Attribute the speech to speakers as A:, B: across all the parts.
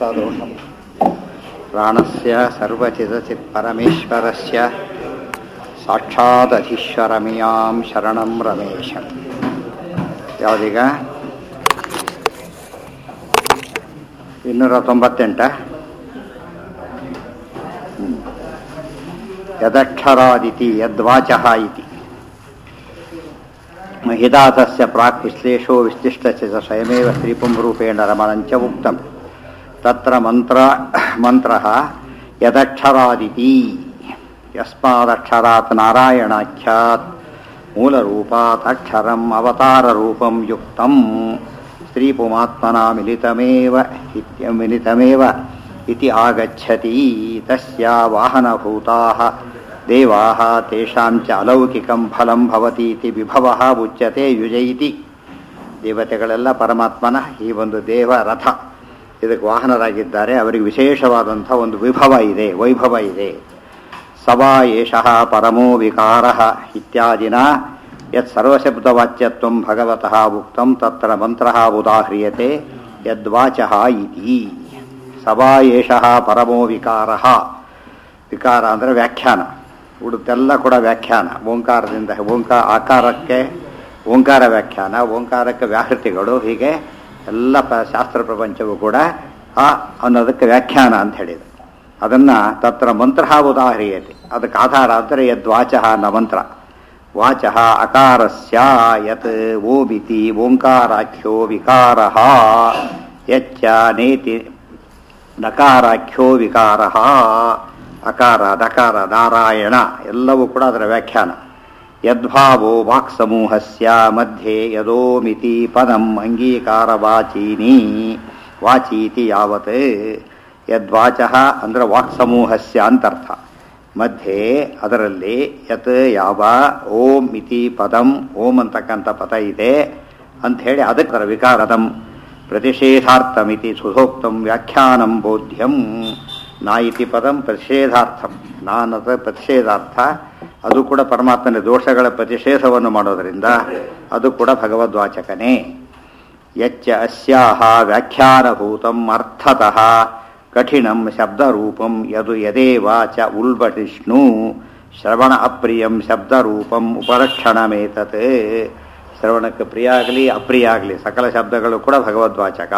A: तदोषम् प्राणस्य सर्वचिदचित् परमेश्वरस्य ಸಾಕ್ಷಾದಧೀಶ್ವರಮಿಯಾಂ ಶರಣಂ ರಮೇಶ ಯಾವುದೀಗ ಇನ್ನೂರ ತೊಂಬತ್ತೆಂಟ ಹ್ಮ್. ಯದಕ್ಷರಾದಿತಿ ಯದ್ವಾಚಃ ಇತಿ ಮಹಿದಾತಸ್ಯ ಪ್ರಾಕ್ ವಿಶ್ಲೇಷೋ ವಿಶ್ಲಿಷ್ಟಸ್ಯ ಚ ಸ್ವಯಮೇವ ಸ್ತ್ರೀಪುಂರೂಪೇಣ ರಮಣಂಚ ಉಕ್ತಂ ತತ್ರ ಮಂತ್ರ ಮಂತ್ರಃ ಯದಕ್ಷರಾದಿತಿ ಯಸ್ಮಾದಕ್ಷರಾತ್ ನಾರಾಯಣಾಖ್ಯಾತ್ ಮೂಲರೂಪಾತ್ ಅಕ್ಷರಂ ಅವತಾರರೂಪಂ ಯುಕ್ತಂ ಸ್ತ್ರೀಪುಮಾತ್ಮನಾ ಮಿಲಿತಮೇವ ಇತ್ಯ ಮಿಲಿತಮೇವ ಇತಿ ಆಗಚ್ಚತಿ ತಸ್ಯ ವಾಹನಭೂತಾಃ ದೇವಾಃ ತೇಷಾಂ ಚ ಅಲೌಕಿಕಂ ಫಲಂ ಭವತಿ ಇತಿ ವಿಭವಃ ಉಚ್ಯತೆ ಯುಜೈತಿ ದೇವತೆಗಳೆಲ್ಲ ಪರಮಾತ್ಮನ ಈ ಒಂದು ದೇವ ರಥ ಇದಕ್ಕೆ ವಾಹನರಾಗಿದ್ದಾರೆ ಅವರಿಗೆ ವಿಶೇಷವಾದಂಥ ಒಂದು ವಿಭವ ಇದೆ ವೈಭವ ಇದೆ ಸವಾ ಏಷಃ ಪರಮೋ ವಿಕಾರಃ ಇತ್ಯಾದಿನ ಯತ್ ಸರ್ವಶಬ್ದವಾಚ್ಯತ್ವಂ ಭಗವತಃ ಉಕ್ತಂ ತತ್ರ ಮಂತ್ರಃ ಉದಾಹ್ರಿಯತೆ ಯದ್ವಾಚಃ ಇತಿ ಸವಾ ಏಷಃ ಪರಮೋ ವಿಕಾರಃ ವಿಕಾರ ಅಂದರೆ ವ್ಯಾಖ್ಯಾನ ಉಳಿದೆಲ್ಲ ಕೂಡ ವ್ಯಾಖ್ಯಾನ ಓಂಕಾರದಿಂದ ಓಂಕಾರ ಆಕಾರಕ್ಕೆ ಓಂಕಾರ ವ್ಯಾಖ್ಯಾನ ಓಂಕಾರಕ್ಕೆ ವ್ಯಾಹೃತಿಗಳು ಹೀಗೆ ಎಲ್ಲ ಪ ಶಾಸ್ತ್ರ ಪ್ರಪಂಚವೂ ಕೂಡ ಆ ಅನ್ನೋದಕ್ಕೆ ವ್ಯಾಖ್ಯಾನ ಅಂತ ಹೇಳಿದೆ ಅದನ್ನು ತತ್ರ ಮಂತ್ರ ಉದಾಹರಿಯತೆ ಅದಕ್ಕೆ ಆಧಾರ ಅಂದರೆ ಯದ್ವಾಚ ನ ಮಂತ್ರ ವಾಚ ಅಕಾರಸ್ಯ ಯತ್ ಓಬಿತಿ ಓಂಕಾರಾಖ್ಯೋ ವಿಕಾರ ಯಚ್ಚ ನೇತಿ ನಕಾರಾಖ್ಯೋ ವಿಕಾರ ಅಕಾರ ದಕಾರ ನಾರಾಯಣ ಎಲ್ಲವೂ ಕೂಡ ಅದರ ವ್ಯಾಖ್ಯಾನ ಯದ್ಭಾವೋ ವಾಕ್ಸಮೂಹಸ್ಯ ಮಧ್ಯೆ ಯದೋಮಿತಿ ಪದಂ ಅಂಗೀಕಾರವಾಚೀನಿ ವಾಚೀತಿ ಯಾವತ್ ಯದ್ವಾಚ ಅಂದ್ರೆ ವಾಕ್ಸಮೂಹಸ್ಯ ಅಂತರ್ಥ ಮಧ್ಯೆ ಅದರಲ್ಲಿ ಯತ್ ಯಾವ ಓಂ ಇತಿ ಪದಂ ಓಂ ಅಂತಕ್ಕಂಥ ಪದ ಇದೆ ಅಂಥೇಳಿ ಅದಕ್ಕೆ ವಿಕಾರದಂ ಪ್ರತಿಷೇಧಾರ್ಥಮಿತಿ ಸುಧೋಕ್ತಂ ವ್ಯಾಖ್ಯಾನಂ ಬೋಧ್ಯಂ ನಾ ಇತಿ ಪದಂ ಪ್ರತಿಷೇಧಾರ್ಥಂ ನಾನದ ಪ್ರತಿಷೇಧಾರ್ಥ ಅದು ಕೂಡ ಪರಮಾತ್ಮನ ದೋಷಗಳ ಪ್ರತಿಷೇಧವನ್ನು ಮಾಡೋದರಿಂದ ಅದು ಕೂಡ ಭಗವದ್ವಾಚಕನೇ ಯಚ್ಚ ಅಸ್ಯಾಹ ವ್ಯಾಖ್ಯಾನಭೂತಂ ಅರ್ಥತಃ ಕಠಿಣಂ ಶಬ್ದರೂಪಂ ಯದು ಯದೇವ ಚ ಉಲ್ಬಟಿಷ್ಣು ಶ್ರವಣ ಅಪ್ರಿಯಂ ಶಬ್ದರೂಪಂ ಉಪಲಕ್ಷಣಮೇತತ್ ಶ್ರವಣಕ್ಕೆ ಪ್ರಿಯ ಆಗಲಿ ಅಪ್ರಿಯ ಆಗಲಿ ಸಕಲ ಶಬ್ದಗಳು ಕೂಡ ಭಗವದ್ವಾಚಕ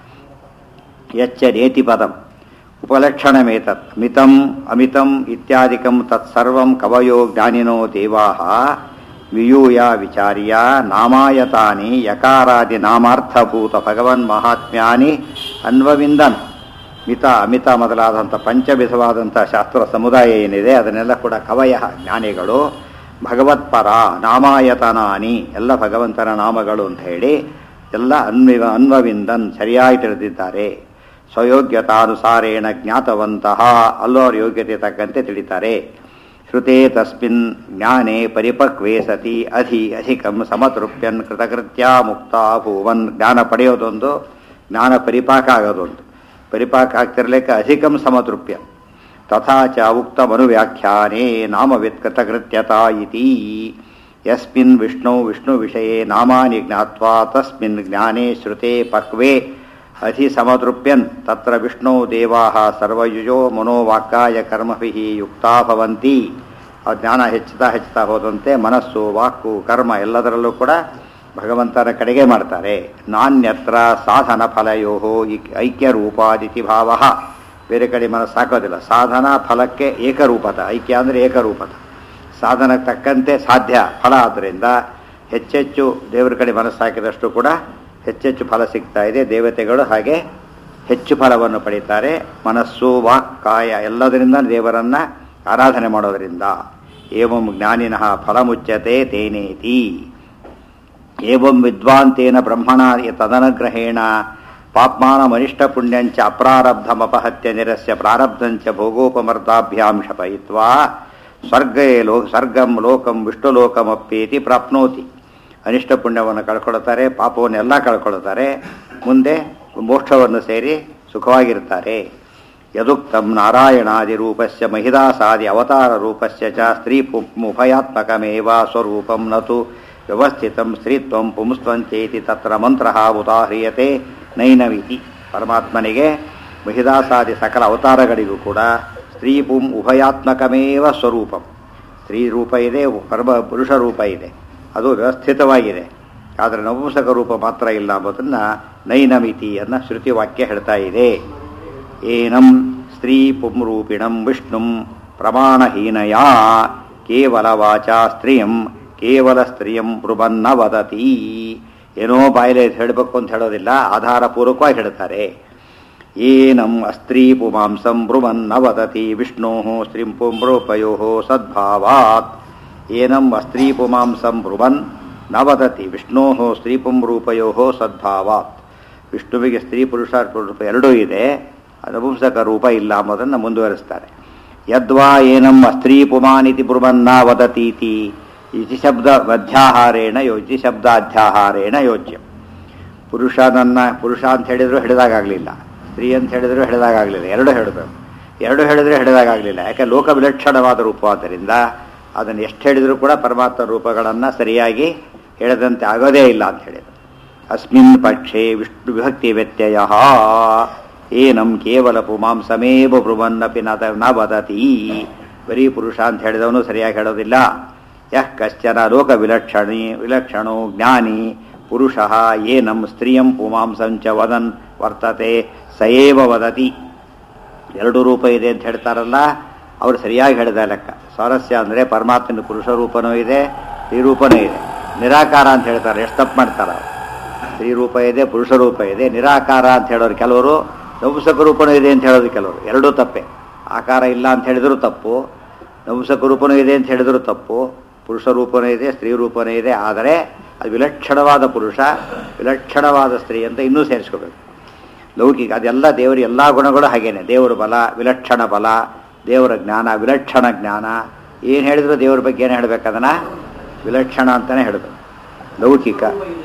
A: ಯಚ್ಚ ನೇತಿ ಪದಂ ಉಪಲಕ್ಷಣಮೇತತ್ ಮಿತಂ ಅಮಿತಂ ಇತ್ಯಾದಿಕಂ ತತ್ಸರ್ವಂ ಕವಯೋ ಜ್ಞಾನಿನೋ ದೇವಾಃ ವಿಯೂಯ ವಿಚಾರ್ಯ ನಾಮಾಯತಾನಿ ಯಕಾರಾದಿ ನಾಮಾರ್ಥಭೂತ ಭಗವನ್ ಮಹಾತ್ಮ್ಯಾನಿ ಅನ್ವವಿಂದನ್ ಮಿತ ಅಮಿತ ಮೊದಲಾದಂಥ ಪಂಚವಿಧವಾದಂಥ ಶಾಸ್ತ್ರ ಸಮುದಾಯ ಏನಿದೆ ಅದನ್ನೆಲ್ಲ ಕೂಡ ಕವಯ ಜ್ಞಾನಿಗಳು ಭಗವತ್ಪರ ನಾಮಾಯತನಾನಿ ಎಲ್ಲ ಭಗವಂತನ ನಾಮಗಳು ಅಂತ ಹೇಳಿ ಎಲ್ಲ ಅನ್ವಿವ ಅನ್ವವಿಂದನ್ ಸರಿಯಾಗಿ ತಿಳಿದಿದ್ದಾರೆ ಸ್ವಯೋಗ್ಯತಾನುಸಾರೇಣ ಜ್ಞಾತವಂತಹ ಅಲ್ಲೋರ ಯೋಗ್ಯತೆ ತಕ್ಕಂತೆ ತಿಳಿತಾರೆ ಶ್ರುತೆ ತಸ್ಮಿನ್ ಜ್ಞಾನೇ ಪರಿಪಕ್ವೇ ಸತಿ ಅಧಿ ಅಧಿಕಂ ಸಮತೃಪ್ಯನ್ ಕೃತಕೃತ್ಯ ಮುಕ್ತ ಭೂವನ್ ಜ್ಞಾನ ಪಡೆಯೋದೊಂದು ಜ್ಞಾನ ಪರಿಪಾಕ ಆಗೋದೊಂದು ಪರಿಪಾಕ ಆಗ್ತಿರ್ಲಿಕ್ಕೆ ಅಧಿಕಂ ಸಮತೃಪ್ಯ ತಥಾ ಚ ಉಕ್ತಮನುವ್ಯಾಖ್ಯಾನೇ ನಾಮವಿತ್ಕೃತಕೃತ್ಯತಾ ಇತಿ ಯಸ್ಮಿನ್ ವಿಷ್ಣು ವಿಷ್ಣು ವಿಷಯೇ ನಾಮಾನಿ ಜ್ಞಾತ್ವಾ ತಸ್ಮಿನ್ ಜ್ಞಾನೇ ಶ್ರುತೆ ಪಕ್ವೇ ಅಧಿ ಸಮತೃಪ್ಯನ್ ತತ್ರ ವಿಷ್ಣು ದೇವಾ ಸರ್ವಯುಜೋ ಮನೋವಾಕ್ಕಾಯ ಕರ್ಮಭಿಃ ಯುಕ್ತಾ ಭವಂತಿ ಆ ಜ್ಞಾನ ಹೆಚ್ಚುತ್ತಾ ಹೆಚ್ಚುತ್ತಾ ಹೋದಂತೆ ಮನಸ್ಸು ವಾಕು ಕರ್ಮ ಎಲ್ಲದರಲ್ಲೂ ಕೂಡ ಭಗವಂತನ ಕಡೆಗೆ ಮಾಡ್ತಾರೆ ನಾಣ್ಯತ್ರ ಸಾಧನ ಫಲಯೋ ಐಕ್ಯರೂಪಾದಿತಿ ಭಾವ ಬೇರೆ ಕಡೆ ಮನಸ್ಸು ಹಾಕೋದಿಲ್ಲ ಸಾಧನ ಫಲಕ್ಕೆ ಏಕರೂಪದ ಐಕ್ಯ ಅಂದರೆ ಏಕರೂಪದ ಸಾಧನಕ್ಕೆ ತಕ್ಕಂತೆ ಸಾಧ್ಯ ಫಲ ಆದ್ದರಿಂದ ಹೆಚ್ಚೆಚ್ಚು ದೇವರ ಕಡೆ ಮನಸ್ಸು ಹಾಕಿದಷ್ಟು ಕೂಡ ಹೆಚ್ಚೆಚ್ಚು ಫಲ ಸಿಗ್ತಾ ಇದೆ ದೇವತೆಗಳು ಹಾಗೆ ಹೆಚ್ಚು ಫಲವನ್ನು ಪಡೀತಾರೆ ಮನಸ್ಸು ವಾಕ್ ಕಾಯ ಎಲ್ಲದರಿಂದ ದೇವರನ್ನ ಆರಾಧನೆ ಮಾಡೋದರಿಂದ ಏವಂ ಜ್ಞಾನಿನಃ ಫಲಮುಚ್ಯತೆ ತೇನೇತಿ ಏವಂ ವಿದ್ವಾಂತೇನ ಬ್ರಹ್ಮಣ ತದನುಗ್ರಹೇಣ ಪಾಪ್ಮಾನಮನಿಷ್ಟ ಪುಣ್ಯಂಚ ಅಪ್ರಾರಬ್ಧಮಪಹತ್ಯ ನಿರಸ್ಯ ಪ್ರಾರಬ್ಧಂಚ ಭೋಗೋಪಮರ್ದಾಭ್ಯಾಂ ಶಪಯಿತ್ವಾ ಸ್ವರ್ಗೇ ಲೋ ಸ್ವರ್ಗಂ ಲೋಕಂ ವಿಷ್ಣುಲೋಕಮಪ್ಪೇತಿ ಪ್ರಾಪ್ನೋತಿ ಅನಿಷ್ಟ ಪುಣ್ಯವನ್ನು ಕಳ್ಕೊಳ್ತಾರೆ ಪಾಪವನ್ನೆಲ್ಲ ಕಳ್ಕೊಳ್ತಾರೆ ಮುಂದೆ ಮೋಕ್ಷವನ್ನು ಸೇರಿ ಸುಖವಾಗಿರ್ತಾರೆ ಯದುಕ್ತಂ ನಾರಾಯಣಾದಿ ರೂಪಸ್ಯ ಮಹಿದಾಸಾದಿ ಅವತಾರ ರೂಪಸ್ಯ ಚ ಸ್ತ್ರೀ ಉಭಯಾತ್ಮಕಮೇವ ಸ್ವರೂಪಂ ನತು ವ್ಯವಸ್ಥಿತಂ ಸ್ತ್ರೀತ್ವಂ ಪುಂಸ್ತ್ವಂಚೇತಿ ತತ್ರ ಮಂತ್ರ ಉದಾಹ್ರಿಯತೆ ನೈನವಿತಿ ಪರಮಾತ್ಮನಿಗೆ ಮಹಿದಾಸಾದಿ ಸಕಲ ಅವತಾರಗಳಿಗೂ ಕೂಡ ಸ್ತ್ರೀ ಪುಂ ಉಭಯಾತ್ಮಕಮೇವ ಸ್ವರೂಪಂ ಸ್ತ್ರೀ ರೂಪ ಇದೆ ಪರಮ ಪುರುಷ ರೂಪ ಇದೆ ಅದು ವ್ಯವಸ್ಥಿತವಾಗಿದೆ ಆದರೆ ನಪುಂಸಕ ರೂಪ ಮಾತ್ರ ಇಲ್ಲ ಎಂಬುದನ್ನು ನೈನಮಿತಿ ಅನ್ನ ಶ್ರುತಿ ವಾಕ್ಯ ಹೇಳ್ತಾ ಇದೆ ಏನಂ ಸ್ತ್ರೀ ಪುಂರೂಪಿಣಂ ವಿಷ್ಣುಂ ಪ್ರಮಾಣಹೀನಯ ಕೇವಲ ವಾಚಾ ಸ್ತ್ರೀಯಂ ಕೇವಲ ಸ್ತ್ರೀಯಂ ಬ್ರುವನ್ನ ವದತಿ ಏನೋ ಬಾಯಿಲೆ ಹೇಳಬೇಕು ಅಂತ ಹೇಳೋದಿಲ್ಲ ಆಧಾರಪೂರ್ವಕವಾಗಿ ಹೇಳ್ತಾರೆ ಏನಂ ಅಸ್ತ್ರೀ ಪುಮಾಂಸಂ ಬ್ರುವನ್ನ ವದತಿ ವಿಷ್ಣೋ ಸ್ತ್ರೀಂ ಪುಂರೂಪಯೋ ಸದ್ಭಾವಾತ್ ಏನಂ ಅಸ್ತ್ರೀ ಪುಮಾಂಸಂ ಬ್ರುವನ್ ನ ವದತಿ ವಿಷ್ಣೋ ಸ್ತ್ರೀ ಪುಂರೂಪಯೋ ಸದ್ಭಾವಾತ್ ವಿಷ್ಣುವಿಗೆ ಸ್ತ್ರೀ ಪುರುಷ ರೂಪ ಎರಡೂ ಇದೆ ನಪುಂಸಕ ರೂಪ ಇಲ್ಲ ಎಂಬುದನ್ನು ಮುಂದುವರಿಸ್ತಾರೆ ಯದ್ವಾ ಏನಂ ಅಸ್ತ್ರೀ ಪುಮಾನಿತಿ ಬ್ರುವನ್ನ ವದತೀತಿ ಇತಿ ಶಬ್ದ ಮಧ್ಯಾಹಾರೇಣ ಯೋ ಇತಿ ಶಬ್ದಾಧ್ಯಾಹಾರೇಣ ಯೋಜ್ಯ ಪುರುಷನನ್ನ ಪುರುಷ ಅಂತ ಹೇಳಿದ್ರು ಹಿಡಿದಾಗಲಿಲ್ಲ ಸ್ತ್ರೀ ಅಂತ ಹೇಳಿದ್ರು ಹಿಡಿದಾಗಲಿಲ್ಲ ಎರಡು ಹೇಳಬೇಕು ಎರಡು ಹೇಳಿದ್ರೆ ಹಿಡಿದಾಗಲಿಲ್ಲ ಯಾಕೆ ಲೋಕ ವಿಲಕ್ಷಣವಾದ ರೂಪ ಆದ್ದರಿಂದ ಅದನ್ನು ಎಷ್ಟು ಹೇಳಿದರೂ ಕೂಡ ಪರಮಾತ್ಮ ರೂಪಗಳನ್ನು ಸರಿಯಾಗಿ ಹೇಳದಂತೆ ಆಗೋದೇ ಇಲ್ಲ ಅಂತ ಹೇಳಿದ್ರು ಅಸ್ಮಿನ್ ಪಕ್ಷೆ ವಿಷ್ಣು ವಿಭಕ್ತಿ ವ್ಯತ್ಯಯ ಏನಂ ಕೇವಲ ಪುಮಾಂಸಮೇವ ಬ್ರುವನ್ನಪಿ ನದ ನ ವದತಿ ಬರೀ ಪುರುಷ ಅಂತ ಹೇಳಿದವನು ಸರಿಯಾಗಿ ಹೇಳೋದಿಲ್ಲ ಯಃ ಕಶ್ಚನ ಲೋಕ ವಿಲಕ್ಷಣಿ ವಿಲಕ್ಷಣೋ ಜ್ಞಾನಿ ಪುರುಷ ಏನಂ ಸ್ತ್ರೀಯಂ ಪುಮಾಂಸಂಚ ವದನ್ ವರ್ತತೆ ಸಯೇವ ವದತಿ ಎರಡು ರೂಪ ಇದೆ ಅಂತ ಹೇಳ್ತಾರಲ್ಲ ಅವರು ಸರಿಯಾಗಿ ಹೇಳಿದ ಲೆಕ್ಕ ಸ್ವಾರಸ್ಯ ಅಂದರೆ ಪರಮಾತ್ಮನ ಪುರುಷ ರೂಪನೂ ಇದೆ ಸ್ತ್ರೀ ರೂಪನೂ ಇದೆ ನಿರಾಕಾರ ಅಂತ ಹೇಳ್ತಾರೆ ಎಷ್ಟು ತಪ್ಪು ಮಾಡ್ತಾರೆ ಅವರು ಸ್ತ್ರೀ ರೂಪ ಇದೆ ಪುರುಷ ರೂಪ ಇದೆ ನಿರಾಕಾರ ಅಂತ ಹೇಳೋರು ಕೆಲವರು ನಪುಂಸಕ ರೂಪನೂ ಇದೆ ಅಂತ ಹೇಳೋದು ಕೆಲವರು ಎರಡೂ ತಪ್ಪೆ ಆಕಾರ ಇಲ್ಲ ಅಂತ ಹೇಳಿದ್ರು ತಪ್ಪು ನಪುಂಸಕ ರೂಪನೂ ಇದೆ ಅಂತ ಹೇಳಿದ್ರು ತಪ್ಪು ಪುರುಷ ರೂಪನೂ ಇದೆ ಸ್ತ್ರೀ ರೂಪನೂ ಇದೆ ಆದರೆ ಅದು ವಿಲಕ್ಷಣವಾದ ಪುರುಷ ವಿಲಕ್ಷಣವಾದ ಸ್ತ್ರೀ ಅಂತ ಇನ್ನೂ ಸೇರಿಸ್ಕೋಬೇಕು ಲೌಕಿಕ ಅದೆಲ್ಲ ದೇವರ ಎಲ್ಲ ಗುಣಗಳು ಹಾಗೇನೆ ದೇವರ ಬಲ ವಿಲಕ್ಷಣ ಬಲ ದೇವರ ಜ್ಞಾನ ವಿಲಕ್ಷಣ ಜ್ಞಾನ ಏನು ಹೇಳಿದ್ರು ದೇವರ ಬಗ್ಗೆ ಏನು ಹೇಳ್ಬೇಕದನ್ನ ವಿಲಕ್ಷಣ ಅಂತಲೇ ಹೇಳಬೇಕು ಲೌಕಿಕ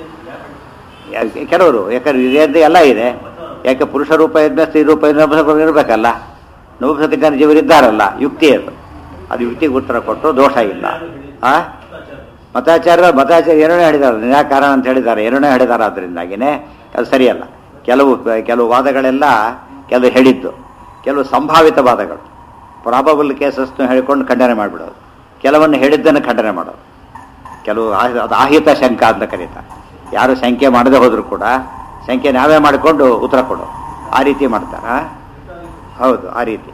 A: ಯಾಕೆ- ಕೆಲವರು ಯಾಕಂದ್ರೆ ಇದೆ ಎಲ್ಲ ಇದೆ ಯಾಕೆ ಪುರುಷ ರೂಪ ಇದ್ದ ಸ್ತ್ರೀ ರೂಪ ಇದ್ದ ನಪುಂಸಕ ಇರಬೇಕಲ್ಲ ನಪುಂಸಕ ಜನ ಜೀವರಿದ್ದಾರಲ್ಲ ಯುಕ್ತಿ ಅದು ಅದು ಯುಕ್ತಿಗೆ ಉತ್ತರ ಕೊಟ್ಟು ದೋಷ ಇಲ್ಲ ಆ ಮತಾಚಾರ್ಯ ಮತಾಚಾರ್ಯ ಎರಡನೇ ಹೇಳಿದ್ದಾರೆ ನಿರಾಕಾರ ಅಂತ ಹೇಳಿದ್ದಾರೆ ಎರಡನೇ ಹೇಳಿದ್ದಾರೆ ಅದರಿಂದಾಗಿನೇ ಅದು ಸರಿಯಲ್ಲ ಕೆಲವು ಕೆಲವು ವಾದಗಳೆಲ್ಲ ಕೆಲವು ಹೇಳಿದ್ದು ಕೆಲವು ಸಂಭಾವಿತ ವಾದಗಳು ಪ್ರಾಬಬಲ್ ಕೇಸಸ್ನು ಹೇಳಿಕೊಂಡು ಖಂಡನೆ ಮಾಡಿಬಿಡೋದು ಕೆಲವನ್ನು ಹೇಳಿದ್ದನ್ನು ಖಂಡನೆ ಮಾಡೋದು ಕೆಲವು ಆಹಿ- ಅದು ಆಹಿತ ಶಂಕ ಅಂತ ಕರೀತಾರೆ ಯಾರು ಸಂಖ್ಯೆ ಮಾಡದೆ ಹೋದ್ರು ಕೂಡ ಸಂಖ್ಯೆ ನಾವೇ ಮಾಡಿಕೊಂಡು ಉತ್ತರ ಕೊಡು ಆ ರೀತಿ ಮಾಡ್ತಾರ ಹೌದು ಆ ರೀತಿ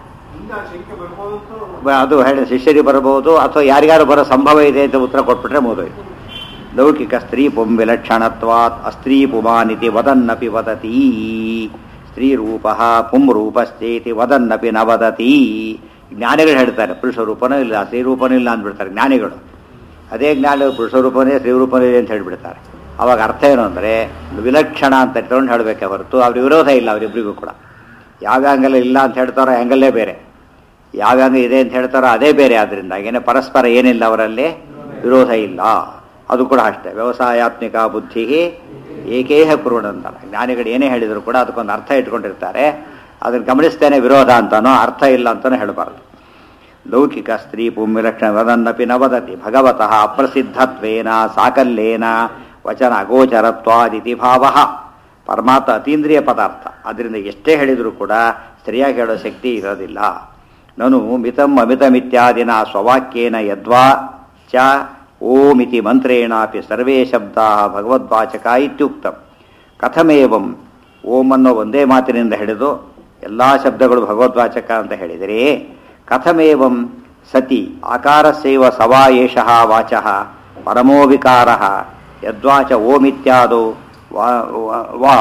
A: ಬ- ಅದು ಹೇಳಿ ಶಿಷ್ಯರಿಗೆ ಬರಬಹುದು ಅಥವಾ ಯಾರಿಗಾರು ಬರೋ ಸಂಭವ ಇದೆ ಅಂತ ಉತ್ತರ ಕೊಟ್ಬಿಟ್ರೆ ಮುಗಿದೋಯ್ತು ಲೌಕಿಕ ಸ್ತ್ರೀ ಪುಂ ವಿಲಕ್ಷಣತ್ವಾತ್ ಅಸ್ತ್ರೀ ಪುಮಾನಿತಿ ವದನ್ನಪಿ ವದತಿ ಸ್ತ್ರೀ ರೂಪ ಪುಂ ರೂಪಸ್ಥೇತಿ ವದನ್ನಪಿ ನ ವದತಿ ಜ್ಞಾನಿಗಳು ಹೇಳ್ತಾರೆ ಪುರುಷ ರೂಪನೂ ಇಲ್ಲ ಸ್ತ್ರೀ ರೂಪನೂ ಇಲ್ಲ ಅಂದ್ಬಿಡ್ತಾರೆ ಜ್ಞಾನಿಗಳು ಅದೇ ಜ್ಞಾನ ಪುರುಷ ರೂಪನೇ ಸ್ತ್ರೀ ರೂಪನೇ ಇದೆ ಅಂತ ಹೇಳ್ಬಿಡ್ತಾರೆ ಅವಾಗ ಅರ್ಥ ಏನು ಅಂದರೆ ವಿಲಕ್ಷಣ ಅಂತ ಇಟ್ಕೊಂಡು ಹೇಳಬೇಕೆ ಹೊರತು ಅವ್ರ ವಿರೋಧ ಇಲ್ಲ ಅವರಿಬ್ಬರಿಗೂ ಕೂಡ ಯಾವ ಆ್ಯಂಗಲ್ ಇಲ್ಲ ಅಂತ ಹೇಳ್ತಾರೋ ಆ್ಯಂಗಲ್ಲೇ ಬೇರೆ ಯಾವ ಆ್ಯಂಗಲ್ ಇದೆ ಅಂತ ಹೇಳ್ತಾರೋ ಅದೇ ಬೇರೆ ಆದ್ದರಿಂದ ಏನೇ ಪರಸ್ಪರ ಏನಿಲ್ಲ ಅವರಲ್ಲಿ ವಿರೋಧ ಇಲ್ಲ ಅದು ಕೂಡ ಅಷ್ಟೇ ವ್ಯವಸಾಯಾತ್ಮಿಕ ಬುದ್ಧಿ ಏಕೇಹ ಕುರುಣ ಅಂತಾರೆ ಜ್ಞಾನಿಗಳು ಏನೇ ಹೇಳಿದ್ರು ಕೂಡ ಅದಕ್ಕೊಂದು ಅರ್ಥ ಇಟ್ಕೊಂಡಿರ್ತಾರೆ ಅದನ್ನು ಗಮನಿಸ್ತೇನೆ ವಿರೋಧ ಅಂತಾನೋ ಅರ್ಥ ಇಲ್ಲ ಅಂತಾನೋ ಹೇಳಬಾರ್ದು ಲೌಕಿಕ ಸ್ತ್ರೀ ಪುಂವಿಲಕ್ಷಣ ವದನ್ನಪಿ ನ ವದತಿ ಭಗವತಃ ಅಪ್ರಸಿದ್ಧತ್ವೇನ ಸಾಕಲ್ಯೇನ ವಚನ ಅಗೋಚರತ್ವಾದಿತಿ ಭಾವ ಪರಮಾತ್ಮ ಅತೀಂದ್ರಿಯ ಪದಾರ್ಥ ಅದರಿಂದ ಎಷ್ಟೇ ಹೇಳಿದರೂ ಕೂಡ ಸರಿಯಾಗಿ ಹೇಳೋ ಶಕ್ತಿ ಇರೋದಿಲ್ಲ ನನು ಮಿತಂ ಅಮಿತಮಿತ್ಯಾದಿನ ಸ್ವವಾಕ್ಯೇನ ಯದ್ವಾ ಚ ಓಮಿತಿ ಮಂತ್ರೇಣಾಪಿ ಸರ್ವೇ ಶಬ್ದ ಭಗವದ್ವಾಚಕ ಇತ್ಯುಕ್ತಂ ಕಥಮೇವಂ ಓಂ ಅನ್ನೋ ಒಂದೇ ಮಾತಿನಿಂದ ಹಿಡಿದು ಎಲ್ಲ ಶಬ್ದಗಳು ಭಗವದ್ವಾಚಕ ಅಂತ ಹೇಳಿದರೆ ಕಥಮೇವಂ ಸತಿ ಆಕಾರಸ್ಯೈವ ಸವಾ ಏಷಃ ವಾಚಃ ಪರಮೋ ವಿಕಾರಃ ಯದ್ವಾಚ ಓಮಿತ್ಯಾದೋ ವಾ ವಾ- ವಾ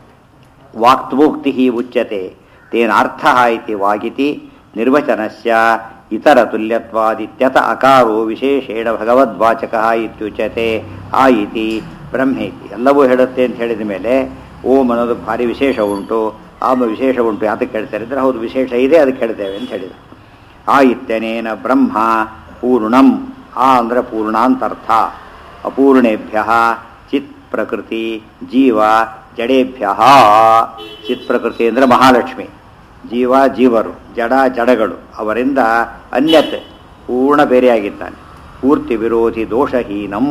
A: ವಾಕ್ತೂಕ್ತಿ ಉಚ್ಯತೆ ತೇನಾರ್ಥ ಇತಿ ವಾಗಿತಿ ನಿರ್ವಚನಸ್ಯ ಇತರ ತುಲ್ಯತ್ವಾದಿತ್ಯತ ಅಕಾರೋ ವಿಶೇಷೇಣ ಭಗವದ್ವಾಚಕ ಇತ್ಯುಚ್ಯತೆ ಆ ಇತಿ ಬ್ರಹ್ಮೇತಿ ಎಲ್ಲವೂ ಹೇಳುತ್ತೆ ಅಂತ ಹೇಳಿದ ಮೇಲೆ ಓಂ ಅನ್ನೋದು ಭಾರಿ ವಿಶೇಷ ಉಂಟು ಆಮ ವಿಶೇಷ ಉಂಟು ಯಾತಕ್ಕೆ ಹೇಳ್ತಾರೆ ಅಂದರೆ ಹೌದು ವಿಶೇಷ ಇದೆ ಅದಕ್ಕೆ ಹೇಳ್ತೇವೆ ಅಂತ ಹೇಳಿದರು ಆ ಇತ್ಯನೇನ ಬ್ರಹ್ಮ ಪೂರ್ಣಂ ಆ ಅಂದರೆ ಪೂರ್ಣಾಂತರ್ಥ ಅಪೂರ್ಣೇಭ್ಯ ಚಿತ್ ಪ್ರಕೃತಿ ಜೀವ ಜಡೇಭ್ಯ ಚಿತ್ ಪ್ರಕೃತಿ ಅಂದರೆ ಮಹಾಲಕ್ಷ್ಮಿ ಜೀವ ಜೀವರು ಜಡ ಜಡಗಳು ಅವರಿಂದ ಅನ್ಯತೆ ಪೂರ್ಣ ಬೇರೆಯಾಗಿದ್ದಾನೆ ಪೂರ್ತಿ ವಿರೋಧಿ ದೋಷಹೀನಂ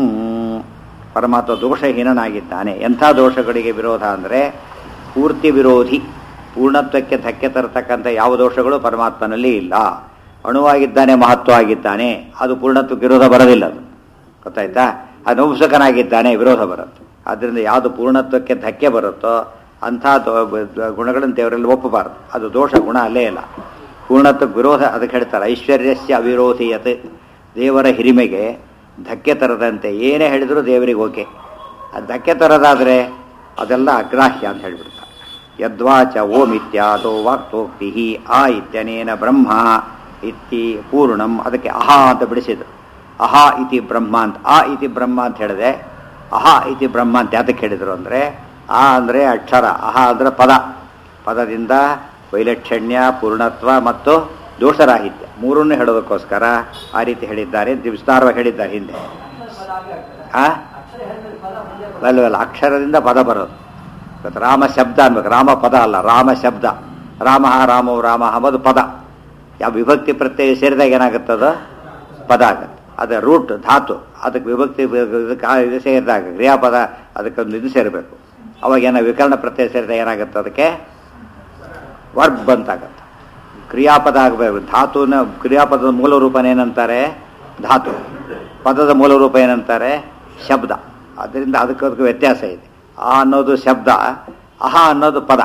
A: ಪರಮಾತ್ಮ ದೋಷಹೀನನಾಗಿದ್ದಾನೆ ಎಂಥ ದೋಷಗಳಿಗೆ ವಿರೋಧ ಅಂದರೆ ಪೂರ್ತಿ ವಿರೋಧಿ ಪೂರ್ಣತ್ವಕ್ಕೆ ಧಕ್ಕೆ ತರತಕ್ಕಂಥ ಯಾವ ದೋಷಗಳು ಪರಮಾತ್ಮನಲ್ಲಿ ಇಲ್ಲ ಅಣುವಾಗಿದ್ದಾನೆ ಮಹತ್ವ ಆಗಿದ್ದಾನೆ ಅದು ಪೂರ್ಣತ್ವಕ್ಕೆ ವಿರೋಧ ಬರೋದಿಲ್ಲ ಅದು ಗೊತ್ತಾಯ್ತಾ ಅದು ನಪುಂಸಕನಾಗಿದ್ದಾನೆ ವಿರೋಧ ಬರುತ್ತೆ ಆದ್ದರಿಂದ ಯಾವುದು ಪೂರ್ಣತ್ವಕ್ಕೆ ಧಕ್ಕೆ ಬರುತ್ತೋ ಅಂಥ ದೋ- ಬ- ಗುಣಗಳನ್ನು ದೇವರಲ್ಲಿ ಒಪ್ಪಬಾರದು ಅದು ದೋಷ ಗುಣ ಅಲ್ಲೇ ಇಲ್ಲ ಪೂರ್ಣತ್ವಕ್ಕೆ ವಿರೋಧ ಅದಕ್ಕೆ ಹೇಳ್ತಾರೆ ಐಶ್ವರ್ಯಸ್ಯ ಅವಿರೋಧಿಯತೆ ದೇವರ ಹಿರಿಮೆಗೆ ಧಕ್ಕೆ ತರದಂತೆ ಏನೇ ಹೇಳಿದರೂ ದೇವರಿಗೆ ಓಕೆ ಅದು ಧಕ್ಕೆ ತರದಾದರೆ ಅದೆಲ್ಲ ಅಗ್ರಾಹ್ಯ ಅಂತ ಹೇಳಿಬಿಡ್ತಾರೆ ಯದ್ವಾಚ ಓಂ ಇತ್ಯಾದೋ ವಾಕ್ತೋಕ್ತಿ ಆ ಇತ್ಯನೇನ ಬ್ರಹ್ಮ ಇತ್ತಿ ಪೂರ್ಣಂ ಅದಕ್ಕೆ ಅಹಾ ಅಂತ ಬಿಡಿಸಿದ್ರು ಅಹಾ ಇತಿ ಬ್ರಹ್ಮ ಅಂತ ಆ ಇತಿ ಬ್ರಹ್ಮ ಅಂತ ಹೇಳಿದೆ ಅಹಾ ಇತಿ ಬ್ರಹ್ಮ ಅಂತ ಯಾತಕ್ಕೆ ಹೇಳಿದ್ರು ಅಂದರೆ ಆ ಅಂದರೆ ಅಕ್ಷರ ಅಹ ಅಂದರೆ ಪದ ಪದದಿಂದ ವೈಲಕ್ಷಣ್ಯ ಪೂರ್ಣತ್ವ ಮತ್ತು ದೋಷರಾಹಿತ್ಯ ಮೂರನ್ನು ಹೇಳೋದಕ್ಕೋಸ್ಕರ ಆ ರೀತಿ ಹೇಳಿದ್ದಾರೆ ಅಂತ ವಿಸ್ತಾರವಾಗಿ ಹೇಳಿದ್ದಾರೆ ಹಿಂದೆ ಆ ಅಲ್ವಲ್ಲ ಅಕ್ಷರದಿಂದ ಪದ ಬರೋದು ಇವತ್ತು ರಾಮ ಶಬ್ದ ಅನ್ಬೇಕು ರಾಮ ಪದ ಅಲ್ಲ ರಾಮ ಶಬ್ದ ರಾಮ ರಾಮೋ ರಾಮ ಅಂಬೋದು ಪದ ಯಾವ ವಿಭಕ್ತಿ ಪ್ರತ್ಯಯ ಸೇರಿದಾಗ ಏನಾಗುತ್ತದ ಪದ ಆಗುತ್ತೆ ಅದು ರೂಟ್ ಧಾತು ಅದಕ್ಕೆ ವಿಭಕ್ತಿ ಇದಕ್ಕೆ ಆ ಇದು ಸೇರಿದಾಗ ಕ್ರಿಯಾಪದ ಅದಕ್ಕೊಂದು ಇದು ಸೇರಬೇಕು ಅವಾಗ ಏನೋ ವಿಕರಣ ಪ್ರತ್ಯಯ ಸೇರಿದಾಗ ಏನಾಗುತ್ತೆ ಅದಕ್ಕೆ ವರ್ಬ್ ಅಂತಾಗತ್ತೆ ಕ್ರಿಯಾಪದ ಆಗಬೇಕು ಧಾತುನ ಕ್ರಿಯಾಪದದ ಮೂಲ ರೂಪನ ಏನಂತಾರೆ ಧಾತು ಪದದ ಮೂಲ ರೂಪ ಏನಂತಾರೆ ಶಬ್ದ ಅದರಿಂದ ಅದಕ್ಕೆ ಅದಕ್ಕೆ ವ್ಯತ್ಯಾಸ ಇದೆ ಆ ಅನ್ನೋದು ಶಬ್ದ ಅಹ ಅನ್ನೋದು ಪದ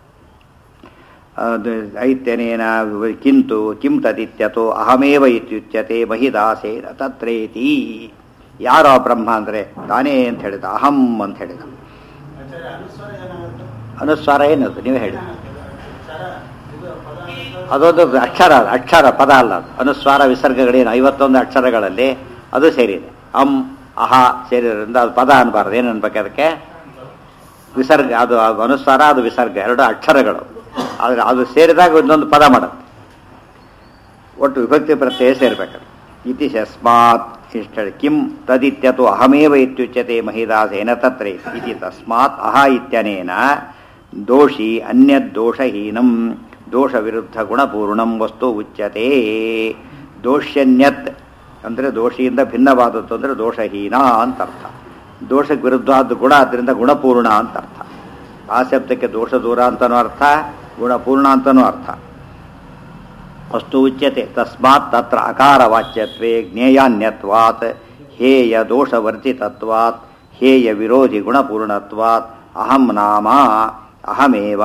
A: ಅದು ಐತ್ಯನೇನ ಕಿಂತು ಕಿಂ ತದಿತ್ಯತೋ ಅಹಮೇವ ಇತ್ಯುಚ್ಯತೆ ಮಹಿದಾಸೇನ ತತ್ರೇತಿ ಯಾರೋ ಬ್ರಹ್ಮ ಅಂದರೆ ತಾನೇ ಅಂತ ಹೇಳಿದ ಅಹಂ ಅಂತ ಹೇಳಿದ ಅನುಸ್ವಾರ ಏನದು ನೀವು ಹೇಳಿ ಅದೊಂದು ಅಕ್ಷರ ಅಕ್ಷರ ಪದ ಅಲ್ಲ ಅದು ಅನುಸ್ವಾರ ವಿಸರ್ಗಗಳೇನು ಐವತ್ತೊಂದು ಅಕ್ಷರಗಳಲ್ಲಿ ಅದು ಸೇರಿದೆ ಅಂ ಅಹ ಸೇರಿದ್ರಿಂದ ಅದು ಪದ ಅನ್ಬಾರ್ದು ಏನು ಅನ್ಬೇಕು ಅದಕ್ಕೆ ವಿಸರ್ಗ ಅದು ಅದು ಅನುಸ್ವಾರ ಅದು ವಿಸರ್ಗ ಎರಡು ಅಕ್ಷರಗಳು ಆದರೆ ಅದು ಸೇರಿದಾಗ ಒಂದೊಂದು ಪದ ಮಾಡುತ್ತೆ ಒಟ್ಟು ವಿಭಕ್ತಿ ಪ್ರತ್ಯಯ ಸೇರ್ಬೇಕು ಇತಿ ಶಸ್ಮಾತ್ ಇಷ್ಟ ಹೇಳಿ ಕಿಂ ತದಿತ್ಯತು ಅಹಮೇವ ಇತ್ಯುಚ್ಯತೆ ಮಹಿದಾಸೇನ ತತ್ರೆ ಇತಿ ತಸ್ಮಾತ್ ಅಹ ಇತ್ಯನೇನ ದೋಷಿ ಅನ್ಯದ್ದೋಷಹೀನಂ ದೋಷ ವಿರುದ್ಧ ಗುಣಪೂರ್ಣಂ ವಸ್ತು ಉಚ್ಯತೆ ದೋಷ್ಯನ್ಯತ್ ಅಂದರೆ ದೋಷಿಯಿಂದ ಭಿನ್ನವಾದದ್ದು ಅಂದರೆ ದೋಷಹೀನ ಅಂತ ಅರ್ಥ ದೋಷಕ್ಕೆ ವಿರುದ್ಧವಾದ ಗುಣ ಆದ್ದರಿಂದ ಗುಣಪೂರ್ಣ ಅಂತ ಅರ್ಥ ಆ ಶಬ್ದಕ್ಕೆ ದೋಷ ದೂರ ಅಂತನೂ ಅರ್ಥ ಗುಣಪೂರ್ಣ ಅಂತನೂ ಅರ್ಥ ವಸ್ತು ಉಚ್ಯತೆ ತಸ್ಮಾತ್ ತತ್ರ ಅಕಾರ ವಾಚ್ಯತ್ವೇ ಜ್ಞೇಯಾನ್ಯತ್ವಾತ್ ಹೇಯ ದೋಷವರ್ಜಿತತ್ವಾತ್ ಹೇಯ ವಿರೋಧಿ ಗುಣಪೂರ್ಣತ್ವಾತ್ ಅಹಂ ನಾಮ ಅಹಮೇವ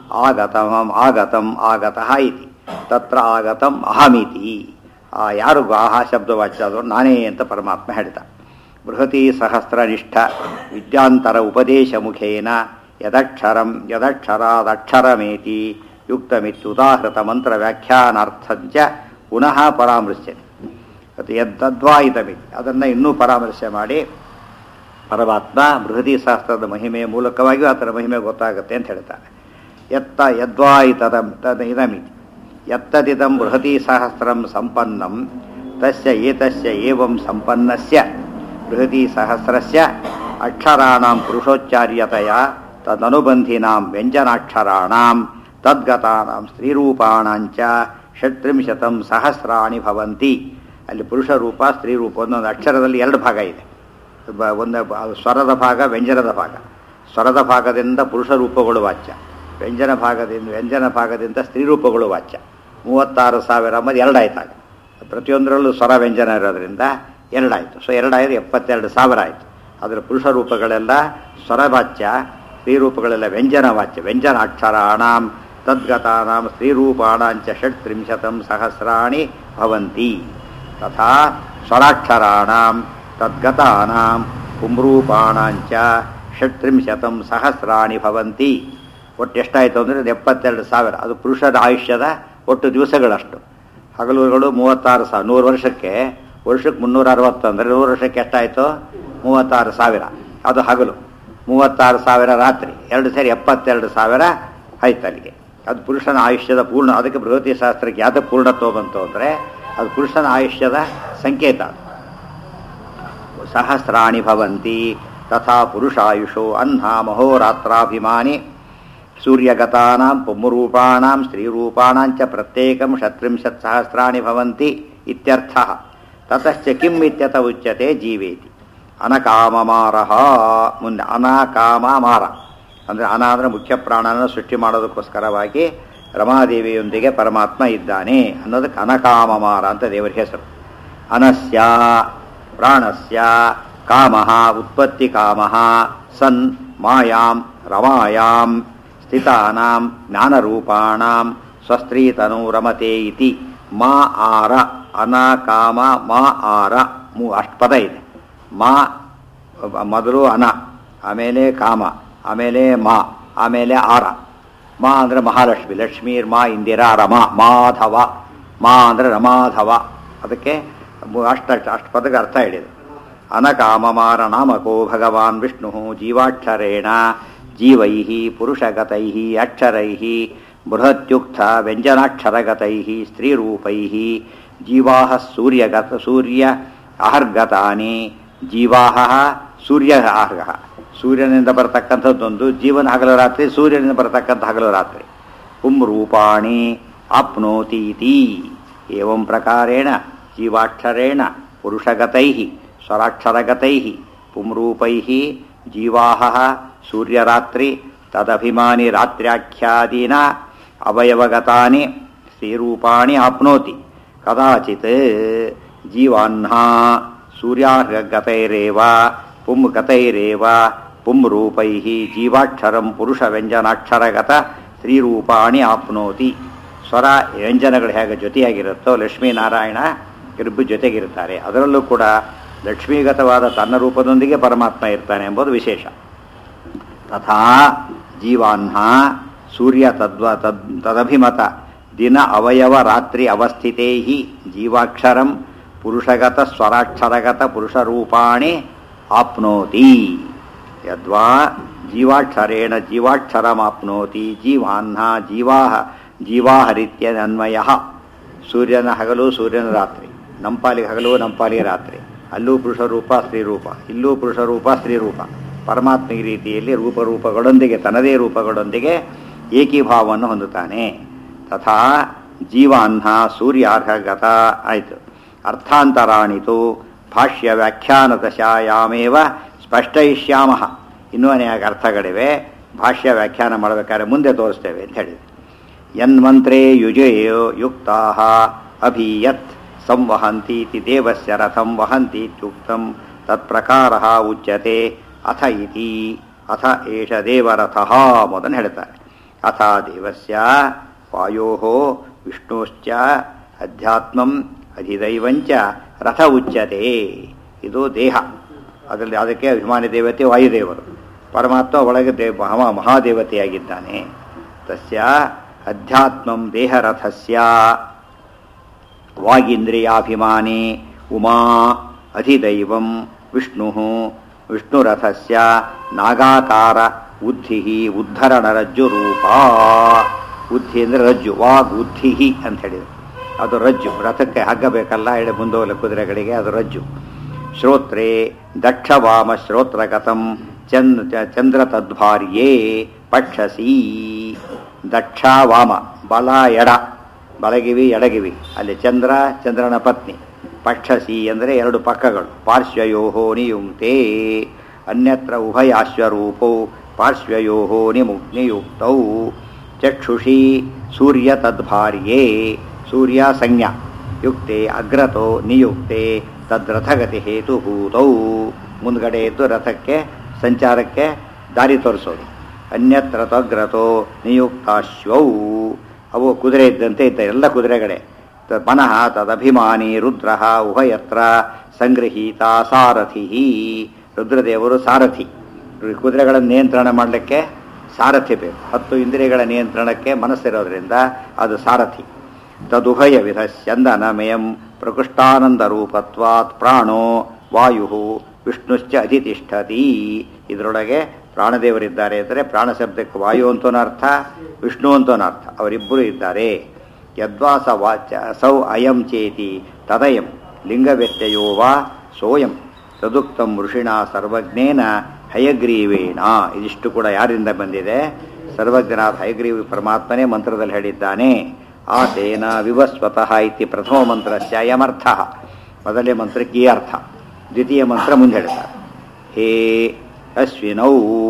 A: ಆಗತಂ ಆಗತಂ ಆಗತಃ ಇತಿ ತತ್ರ ಆಗತಂ ಅಹಮಿತಿ ಆ ಯಾರು ಆಹ ಶಬ್ದವಾಚ್ಯ ಆದವರು ನಾನೇ ಅಂತ ಪರಮಾತ್ಮ ಹೇಳಿದ ಬೃಹತಿ ಸಹಸ್ರನಿಷ್ಠ ವಿದ್ಯಾಂತರ ಉಪದೇಶ ಮುಖೇನ ಯದಕ್ಷರಂ ಯದಕ್ಷರಾದಕ್ಷರಮೇತಿ ಯುಕ್ತಮಿತ್ಯುದಾಹೃತ ಮಂತ್ರ ವ್ಯಾಖ್ಯಾನಾರ್ಥಂಚ ಪುನಃ ಪರಾಮೃಶ್ಯತೆ ಅದು ಯದ್ದದ್ವಾಯಿತಮಿತಿ ಅದನ್ನು ಇನ್ನೂ ಪರಾಮರ್ಶೆ ಮಾಡಿ ಪರಮಾತ್ಮ ಬೃಹತಿ ಶಾಸ್ತ್ರದ ಮಹಿಮೆಯ ಮೂಲಕವಾಗಿಯೂ ಆತನ ಮಹಿಮೆ ಗೊತ್ತಾಗುತ್ತೆ ಅಂತ ಹೇಳ್ತಾನೆ ಎತ್ತ ಯದ್ವಾಯಿತದ ತದ ಇದಮಿತಿ ಯತ್ತದಿದಂ ಬೃಹತಿ ಸಹಸ್ರಂ ಸಂಪನ್ನಂ ತಸ್ಯ ಏತಸ್ಯ ಏವಂ ಸಂಪನ್ನಸ್ಯ ಬೃಹತಿ ಸಹಸ್ರಸ್ಯ ಅಕ್ಷರಾಣಾಂ ಪುರುಷೋಚ್ಚಾರ್ಯತೆಯ ತದನುಬಂಧಿನಾಂ ವ್ಯಂಜನಾಕ್ಷರಾಣಾಂ ತದ್ಗತಾನಾಂ ಸ್ತ್ರೀರೂಪಾಣಾಂಚ ಷಟ್ತ್ರಿಂಶತಂ ಸಹಸ್ರಾಣಿ ಭವಂತಿ ಅಲ್ಲಿ ಪುರುಷ ರೂಪ ಸ್ತ್ರೀ ರೂಪ ಒಂದೊಂದು ಅಕ್ಷರದಲ್ಲಿ ಎರಡು ಭಾಗ ಇದೆ ಬ- ಒಂದು ಬ- ಸ್ವರದ ಭಾಗ ವ್ಯಂಜನದ ಭಾಗ ಸ್ವರದ ಭಾಗದಿಂದ ಪುರುಷ ರೂಪಗಳು ವಾಚ್ಯ ವ್ಯಂಜನ ಭಾಗದಿಂದ ವ್ಯಂಜನ ಭಾಗದಿಂದ ಸ್ತ್ರೀ ರೂಪಗಳು ವಾಚ್ಯ ಮೂವತ್ತಾರು ಸಾವಿರ ಅಂಬದು ಎರಡಾಯ್ತಾಗ ಪ್ರತಿಯೊಂದರಲ್ಲೂ ಸ್ವರ ವ್ಯಂಜನ ಇರೋದ್ರಿಂದ ಎರಡಾಯಿತು ಸೊ ಎರಡಾಯ್ತು ಎಪ್ಪತ್ತೆರಡು ಸಾವಿರ ಆಯಿತು ಅದರ ಪುರುಷ ರೂಪಗಳೆಲ್ಲ ಸ್ವರವಾಚ್ಯ ಸ್ತ್ರೀ ರೂಪಗಳೆಲ್ಲ ವ್ಯಂಜನ ವಾಚ್ಯ ವ್ಯಂಜನ ಅಕ್ಷರಾಣಾಂ ತದ್ಗತಾನಾಂ ಸ್ತ್ರೀರೂಪಾಣಾಂಚ ಷಟ್ತ್ರಿಂಶತಂ ಸಹಸ್ರಾಣಿ ಭವಂತಿ ತಥಾ ಸ್ವರಾಕ್ಷರಾಣಾಂ ತದ್ಗತಾನಾಂ ಪುಂರೂಪಾಣಾಂಚ ಷಟ್ತ್ರಿಂಶತಂ ಸಹಸ್ರಾಣಿ ಭವಂತಿ ಒಟ್ಟು ಎಷ್ಟಾಯಿತು ಅಂದರೆ ಎಪ್ಪತ್ತೆರಡು ಸಾವಿರ ಅದು ಪುರುಷರ ಆಯುಷ್ಯದ ಒಟ್ಟು ದಿವಸಗಳಷ್ಟು ಹಗಲುಗಳು ಮೂವತ್ತಾರು ಸಾವಿರ ನೂರು ವರ್ಷಕ್ಕೆ ವರ್ಷಕ್ಕೆ ಮುನ್ನೂರ ಅರವತ್ತು ಅಂದರೆ ನೂರು ವರ್ಷಕ್ಕೆ ಎಷ್ಟಾಯಿತು ಮೂವತ್ತಾರು ಸಾವಿರ ಅದು ಹಗಲು ಮೂವತ್ತಾರು ಸಾವಿರ ರಾತ್ರಿ ಎರಡು ಸೇರಿ ಎಪ್ಪತ್ತೆರಡು ಸಾವಿರ ಆಯ್ತು ಅಲ್ಲಿಗೆ ಅದು ಪುರುಷನ ಆಯುಷ್ಯದ ಪೂರ್ಣ ಅದಕ್ಕೆ ಬೃಹತಿ ಶಾಸ್ತ್ರಕ್ಕೆ ಯಾವ್ದು ಪೂರ್ಣತ್ವ ಬಂತು ಅಂದರೆ ಅದು ಪುರುಷನ ಆಯುಷ್ಯದ ಸಂಕೇತ ಅದು ಸಹಸ್ರಾಣಿ ಭವಂತಿ ತಥಾ ಪುರುಷಾಯುಷೋ ಅಹ್ನ ಮಹೋರಾತ್ರಾಭಿಮಾನಿ ಸೂರ್ಯಗತಾನಾಂ ಪುಮ್ಮರೂಪಾಣಾಂ ಸ್ತ್ರೀರೂಪಾಣಾಂಚ ಪ್ರತ್ಯೇಕಂ ಷಟ್ತ್ರಿಂಶತ್ ಸಹಸ್ರಾಣಿ ಭವಂತಿ ಇತ್ಯರ್ಥಃ ತತಶ್ಚ ಕಿಂ ಇತ್ಯತ ಉಚ್ಯತೆ ಜೀವೇತಿ ಅನಕಾಮಮಾರಃ ಮುಂದೆ ಅನಕಾಮಮಾರ ಅಂದರೆ ಅನ ಅಂದರೆ ಮುಖ್ಯ ಪ್ರಾಣನ ಸೃಷ್ಟಿ ಮಾಡೋದಕ್ಕೋಸ್ಕರವಾಗಿ ರಮಾದೇವಿಯೊಂದಿಗೆ ಪರಮಾತ್ಮ ಇದ್ದಾನೆ ಅನ್ನೋದಕ್ಕೆ ಅನಕಾಮಮಾರ ಅಂತ ದೇವರ ಹೆಸರು ಅನಸ್ಯ ಪ್ರಾಣಸ್ಯ ಕಾಮ ಉತ್ಪತ್ತಿ ಕಾಮ ಸನ್ ಮಾಯಾಂ ರಮಾಯಾಂ ಸ್ಥಿತಾನಾಂ ಜ್ಞಾನರೂಪಾಣಾಂ ಸ್ವಸ್ತ್ರೀತನು ರಮತೆ ಇತಿ ಮಾ ಆರ ಅನ ಕಾಮ ಮಾ ಆರ ಮೂ ಅಷ್ಟು ಪದ ಇದೆ ಮಾ ಮೊದಲು ಅನ ಆಮೇಲೆ ಕಾಮ ಆಮೇಲೆ ಮಾ ಆಮೇಲೆ ಆರ ಮಾ ಅಂದರೆ ಮಹಾಲಕ್ಷ್ಮಿ ಲಕ್ಷ್ಮೀರ್ ಮಾ ಇಂದಿರಾ ರಮ ಮಾಧವ ಮಾ ಅಂದರೆ ರಮಾಧವ ಅದಕ್ಕೆ ಅಷ್ಟ ಅಷ್ಟು ಪದಕ್ಕೆ ಅರ್ಥ ಹೇಳಿದೆ ಅನಕಾಮಮಾರ ನಾಮಕೋ ಭಗವಾನ್ ವಿಷ್ಣು ಜೀವಾಕ್ಷರೇಣ ಜೀವೈ ಪುರುಷಗತೈ ಅಕ್ಷರೈ ಬೃಹತ್ಯುಕ್ತ ವ್ಯಂಜನಾಕ್ಷರಗತೈ ಸ್ತ್ರೀರೂಪೈ ಜೀವಾ ಸೂರ್ಯಗತ ಸೂರ್ಯ ಅಹರ್ಗತಾನಿ ಜೀವಾ ಸೂರ್ಯ ಅಹರ್ಗ ಸೂರ್ಯನಿಂದ ಬರತಕ್ಕಂಥದ್ದೊಂದು ಜೀವನ ಹಗಲು ರಾತ್ರಿ ಸೂರ್ಯನಿಂದ ಬರತಕ್ಕಂಥ ಹಗಲು ರಾತ್ರಿ ಪುಂ ರೂಪಾಣಿ ಆಪ್ನೋತಿ ಇತಿ ಏವಂ ಪ್ರಕಾರೇಣ ಜೀವಾಕ್ಷರೇಣ ಪುರುಷಗತೈ ಸ್ವರಾಕ್ಷರಗತೈ ಪುಂರೂಪೈ ಜೀವಾ ಸೂರ್ಯರಾತ್ರಿ ತದಭಿಮಾನಿ ರಾತ್ರ್ಯಾಖ್ಯಾದೀನ ಅವಯವಗತಾನಿ ಸ್ತ್ರೀರೂಪಾಣಿ ಆಪ್ನೋತಿ ಕದಾಚಿತ್ ಜೀವಾಹ್ನ ಸೂರ್ಯಾರ್ಗತೈರೇವ ಪುಂಗತೈರೇವ ಪುಂರೂಪೈ ಜೀವಾಕ್ಷರಂ ಪುರುಷ ವ್ಯಂಜನಾಕ್ಷರಗತ ಸ್ತ್ರೀರೂಪಾಣಿ ಆಪ್ನೋತಿ ಸ್ವರ ವ್ಯಂಜನಗಳು ಹೇಗೆ ಜೊತೆಯಾಗಿರುತ್ತೋ ಲಕ್ಷ್ಮೀನಾರಾಯಣ ಇಬ್ಬರು ಜೊತೆಗಿರ್ತಾರೆ ಅದರಲ್ಲೂ ಕೂಡ ಲಕ್ಷ್ಮೀಗತವಾದ ತನ್ನ ರೂಪದೊಂದಿಗೆ ಪರಮಾತ್ಮ ಇರ್ತಾನೆ ಎಂಬುದು ವಿಶೇಷ ತಥಾ ಜೀವಾಹ್ನ ಸೂರ್ಯ ತದ್ವ ತದ್ ತದಭಿಮತ ದಿನ ಅವಯವ ರಾತ್ರಿ ಅವಸ್ಥಿತೇ ಜೀವಾಕ್ಷರಂ ಪುರುಷಗತ ಸ್ವರಾಕ್ಷರಗತ ಪುರುಷರೂಪಾಣಿ ಆಪ್ನೋತಿ ಯದ್ವಾ ಜೀವಾಕ್ಷರೇಣ ಜೀವಾಕ್ಷರಮಾಪ್ನೋತಿ ಜೀವಾಹ್ನ ಜೀವಾ ಜೀವಾಹರಿತ್ಯ ಅನ್ವಯ ಸೂರ್ಯನ ಹಗಲು ಸೂರ್ಯನ ರಾತ್ರಿ ನಂಪಾಲಿಗೆ ಹಗಲು ನಂಪಾಲಿಗೆ ರಾತ್ರಿ ಅಲ್ಲೂ ಪುರುಷ ರೂಪ ಸ್ತ್ರೀ ರೂಪ ಇಲ್ಲೂ ಪುರುಷ ರೂಪ ಸ್ತ್ರೀ ರೂಪ ಪರಮಾತ್ಮ ಈ ರೀತಿಯಲ್ಲಿ ರೂಪರೂಪಗಳೊಂದಿಗೆ ತನ್ನದೇ ರೂಪಗಳೊಂದಿಗೆ ಏಕೀಭಾವವನ್ನು ಹೊಂದುತ್ತಾನೆ ತಥಾ ಜೀವಾಹ್ನ ಸೂರ್ಯಾರ್ಹಗತ ಆಯಿತು ಅರ್ಥಾಂತರಾಣಿತು ಭಾಷ್ಯ ವ್ಯಾಖ್ಯಾನದಶಾಯಾಮೇವ ಸ್ಪಷ್ಟಯಿಷ್ಯಾಮ ಇನ್ನೂ ಅನೇಕ ಅರ್ಥಗಳಿವೆ ಭಾಷ್ಯ ವ್ಯಾಖ್ಯಾನ ಮಾಡಬೇಕಾದ್ರೆ ಮುಂದೆ ತೋರಿಸ್ತೇವೆ ಅಂತ ಹೇಳಿದೆ ಯನ್ಮಂತ್ರೇ ಯುಜೇಯೋ ಯುಕ್ತಾ ಅಭೀಯತ್ ಸಂವಹಂತೀತಿ ದೇವಸ್ಯ ರಥಂ ವಹಂತೀತ್ಯುಕ್ತಂ ತತ್ಪ್ರಕಾರ ಉಚ್ಯತೆ ಅಥ ಇತಿ ಅಥ ಏಷ ದೇವರಥ ಮೊದಲು ಹೇಳ್ತಾರೆ ಅಥ ದೇವಸ್ಯ ವಾಯೋ ವಿಷ್ಣುಶ್ಚ ಅಧ್ಯಾತ್ಮಂ ಅಧಿದೈವಂಚ ರಥ ಉಚ್ಯತೆ ಇದು ದೇಹ ಅದರಲ್ಲಿ ಅದಕ್ಕೆ ಅಭಿಮಾನಿ ದೇವತೆ ವಾಯುದೇವರು ಪರಮಾತ್ಮ ಒಳಗೆ ದೇವ ಮಹಾ ಮಹಾದೇವತೆಯಾಗಿದ್ದಾನೆ ತಸ್ಯ ಅಧ್ಯಾತ್ಮಂ ದೇಹರಥಸ್ಯ ವಾಗೀಂದ್ರಿಯಾಭಿಮಾನಿ ಉಮಾ ಅಧಿದೈವಂ ವಿಷ್ಣು ವಿಷ್ಣುರಥಸ್ಯ ನಾಗಾಕಾರ ಉದ್ಧಿ ಉದ್ಧರಣರಜ್ಜು ರೂಪ ಉದ್ಧಿ ಅಂದರೆ ರಜ್ಜು ವಾಗ್ ಉದ್ಧಿ ಅಂತ ಹೇಳಿದ್ರು ಅದು ರಜ್ಜು ರಥಕ್ಕೆ ಹಗ್ಗ ಬೇಕಲ್ಲ ಎಡೆ ಮುಂದೋಗಲ ಕುದುರೆಗಳಿಗೆ ಅದು ರಜ್ಜು ಶ್ರೋತ್ರೇ ದಕ್ಷವಾಮ ಶ್ರೋತ್ರಗತಂ ಚಂದ್ರ ಚಂದ್ರ ತದ್ಭಾರ್ಯೇ ಪಕ್ಷಸಿ ದಕ್ಷ ವಾಮ ಬಲ ಎಡ ಬಲಗಿವಿ ಎಡಗಿವಿ ಅಲ್ಲಿ ಚಂದ್ರ ಚಂದ್ರನ ಪತ್ನಿ ಪಕ್ಷಸಿ ಅಂದರೆ ಎರಡು ಪಕ್ಕಗಳು ಪಾರ್ಶ್ವಯೋ ನಿಯುಕ್ತೆ ಅನ್ಯತ್ರ ಉಭಯಾಶ್ವರೂಪೌ ಪಾರ್ಶ್ವಯೋ ನಿಮು ನಿಯುಕ್ತೌ ಚಕ್ಷುಷಿ ಸೂರ್ಯ ತದ್ಭಾರ್ಯೇ ಸೂರ್ಯ ಸಂಜ್ಞಾ ಯುಕ್ತೆ ಅಗ್ರತೋ ನಿಯುಕ್ತೆ ತದ್ರಥಗತಿ ಹೇತುಭೂತೌ ಮುಂದ್ಗಡೆ ಇದ್ದು ರಥಕ್ಕೆ ಸಂಚಾರಕ್ಕೆ ದಾರಿ ತೋರಿಸೋದು ಅನ್ಯತ್ರ ತಗ್ರತೋ ನಿಯುಕ್ತಾಶ್ವೌ ಅವು ಕುದುರೆ ಇದ್ದಂತೆ ಇದ್ದ ಎಲ್ಲ ಕುದುರೆಗಳೇ ತ- ಮನಃ ತದಭಿಮಾನಿ ರುದ್ರ ಉಭಯತ್ರ ಸಂಗೃಹೀತ ಸಾರಥಿ ರುದ್ರದೇವರು ಸಾರಥಿ ಕುದುರೆಗಳನ್ನು ನಿಯಂತ್ರಣ ಮಾಡಲಿಕ್ಕೆ ಸಾರಥಿ ಬೇಕು ಹತ್ತು ಇಂದ್ರಿಯಗಳ ನಿಯಂತ್ರಣಕ್ಕೆ ಮನಸ್ಸಿರೋದ್ರಿಂದ ಅದು ಸಾರಥಿ ತದುಭಯ ವಿಧ ಸ್ಯಂದನಮಯಂ ಪ್ರಕೃಷ್ಟಾನಂದ ರೂಪತ್ವಾತ್ ಪ್ರಾಣೋ ವಾಯು ವಿಷ್ಣುಶ್ಚ ಅಧಿತಿಷ್ಠತಿ ಇದರೊಳಗೆ ಪ್ರಾಣದೇವರಿದ್ದಾರೆ ಅಂದರೆ ಪ್ರಾಣ ಶಬ್ದಕ್ಕೆ ವಾಯು ಅಂತೋನ ಅರ್ಥ ವಿಷ್ಣು ಅಂತೋನ ಅರ್ಥ ಅವರಿಬ್ಬರು ಇದ್ದಾರೆ ಯದ್ವಾಸ ವಾಚ ಸೌ ಅಯಂ ಚೇತಿ ತದಯಂ ಲಿಂಗವ್ಯತ್ಯಯೋ ವಾ ಸೋಯಂ ತದುಕ್ತಂ ಋಷಿಣ ಸರ್ವಜ್ಞೇನ ಹಯಗ್ರೀವೇಣ ಇದಿಷ್ಟು ಕೂಡ ಯಾರಿಂದ ಬಂದಿದೆ ಸರ್ವಜ್ಞನಾದ ಹಯಗ್ರೀವಿ ಪರಮಾತ್ಮನೇ ಮಂತ್ರದಲ್ಲಿ ಹೇಳಿದ್ದಾನೆ ಆತೇನ ವಿವಸ್ವತಃ ಇತಿ ಪ್ರಥಮ ಮಂತ್ರಸ್ಯ ಅಯಮರ್ಥ ಮೊದಲನೇ ಮಂತ್ರಕ್ಕೆ ಈ ಅರ್ಥ ದ್ವಿತೀಯ ಮಂತ್ರ ಮುಂದೆ ಹೇಳ್ತಾರೆ ಹೇ ಅಶ್ವಿನೌ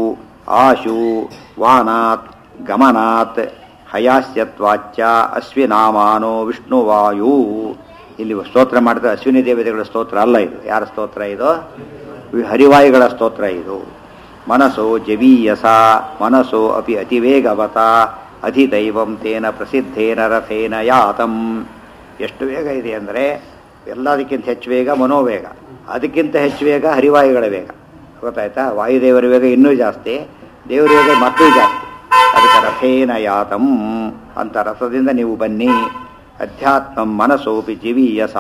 A: ಆಶು ವಾನಾತ್ ಗಮನಾತ್ ಹಯಾಸ್ಯತ್ವಾಚ್ಯ ಅಶ್ವಿನಾಮಾನೋ ವಿಷ್ಣುವಾಯು ಇಲ್ಲಿ ಸ್ತೋತ್ರ ಮಾಡಿದ್ರೆ ಅಶ್ವಿನಿ ದೇವತೆಗಳ ಸ್ತೋತ್ರ ಅಲ್ಲ ಇದು ಯಾರ ಸ್ತೋತ್ರ ಇದು ಹರಿವಾಯುಗಳ ಸ್ತೋತ್ರ ಇದು ಮನಸ್ಸೋ ಜವೀಯಸ ಮನಸ್ಸೋ ಅಪಿ ಅತಿವೇಗವತ ಅಧಿದೈವಂ ತೇನ ಪ್ರಸಿದ್ಧೇನ ರಥೇನ ಯಾತಂ ಎಷ್ಟು ವೇಗ ಇದೆ ಅಂದರೆ ಎಲ್ಲದಕ್ಕಿಂತ ಹೆಚ್ಚು ವೇಗ ಮನೋವೇಗ ಅದಕ್ಕಿಂತ ಹೆಚ್ಚು ವೇಗ ಹರಿವಾಯುಗಳ ವೇಗ ಗೊತ್ತಾಯ್ತಾ ವಾಯುದೇವರ ವೇಗ ಇನ್ನೂ ಜಾಸ್ತಿ ದೇವರ ವೇಗ ಮತ್ತೂ ಜಾಸ್ತಿ ಅದಕ್ಕೆ ರಥೇನ ಯಾತಂ ಅಂತ ರಥದಿಂದ ನೀವು ಬನ್ನಿ ಅಧ್ಯಾತ್ಮ ಮನಸ್ಸೋಪಿ ಜೀವೀಯಸ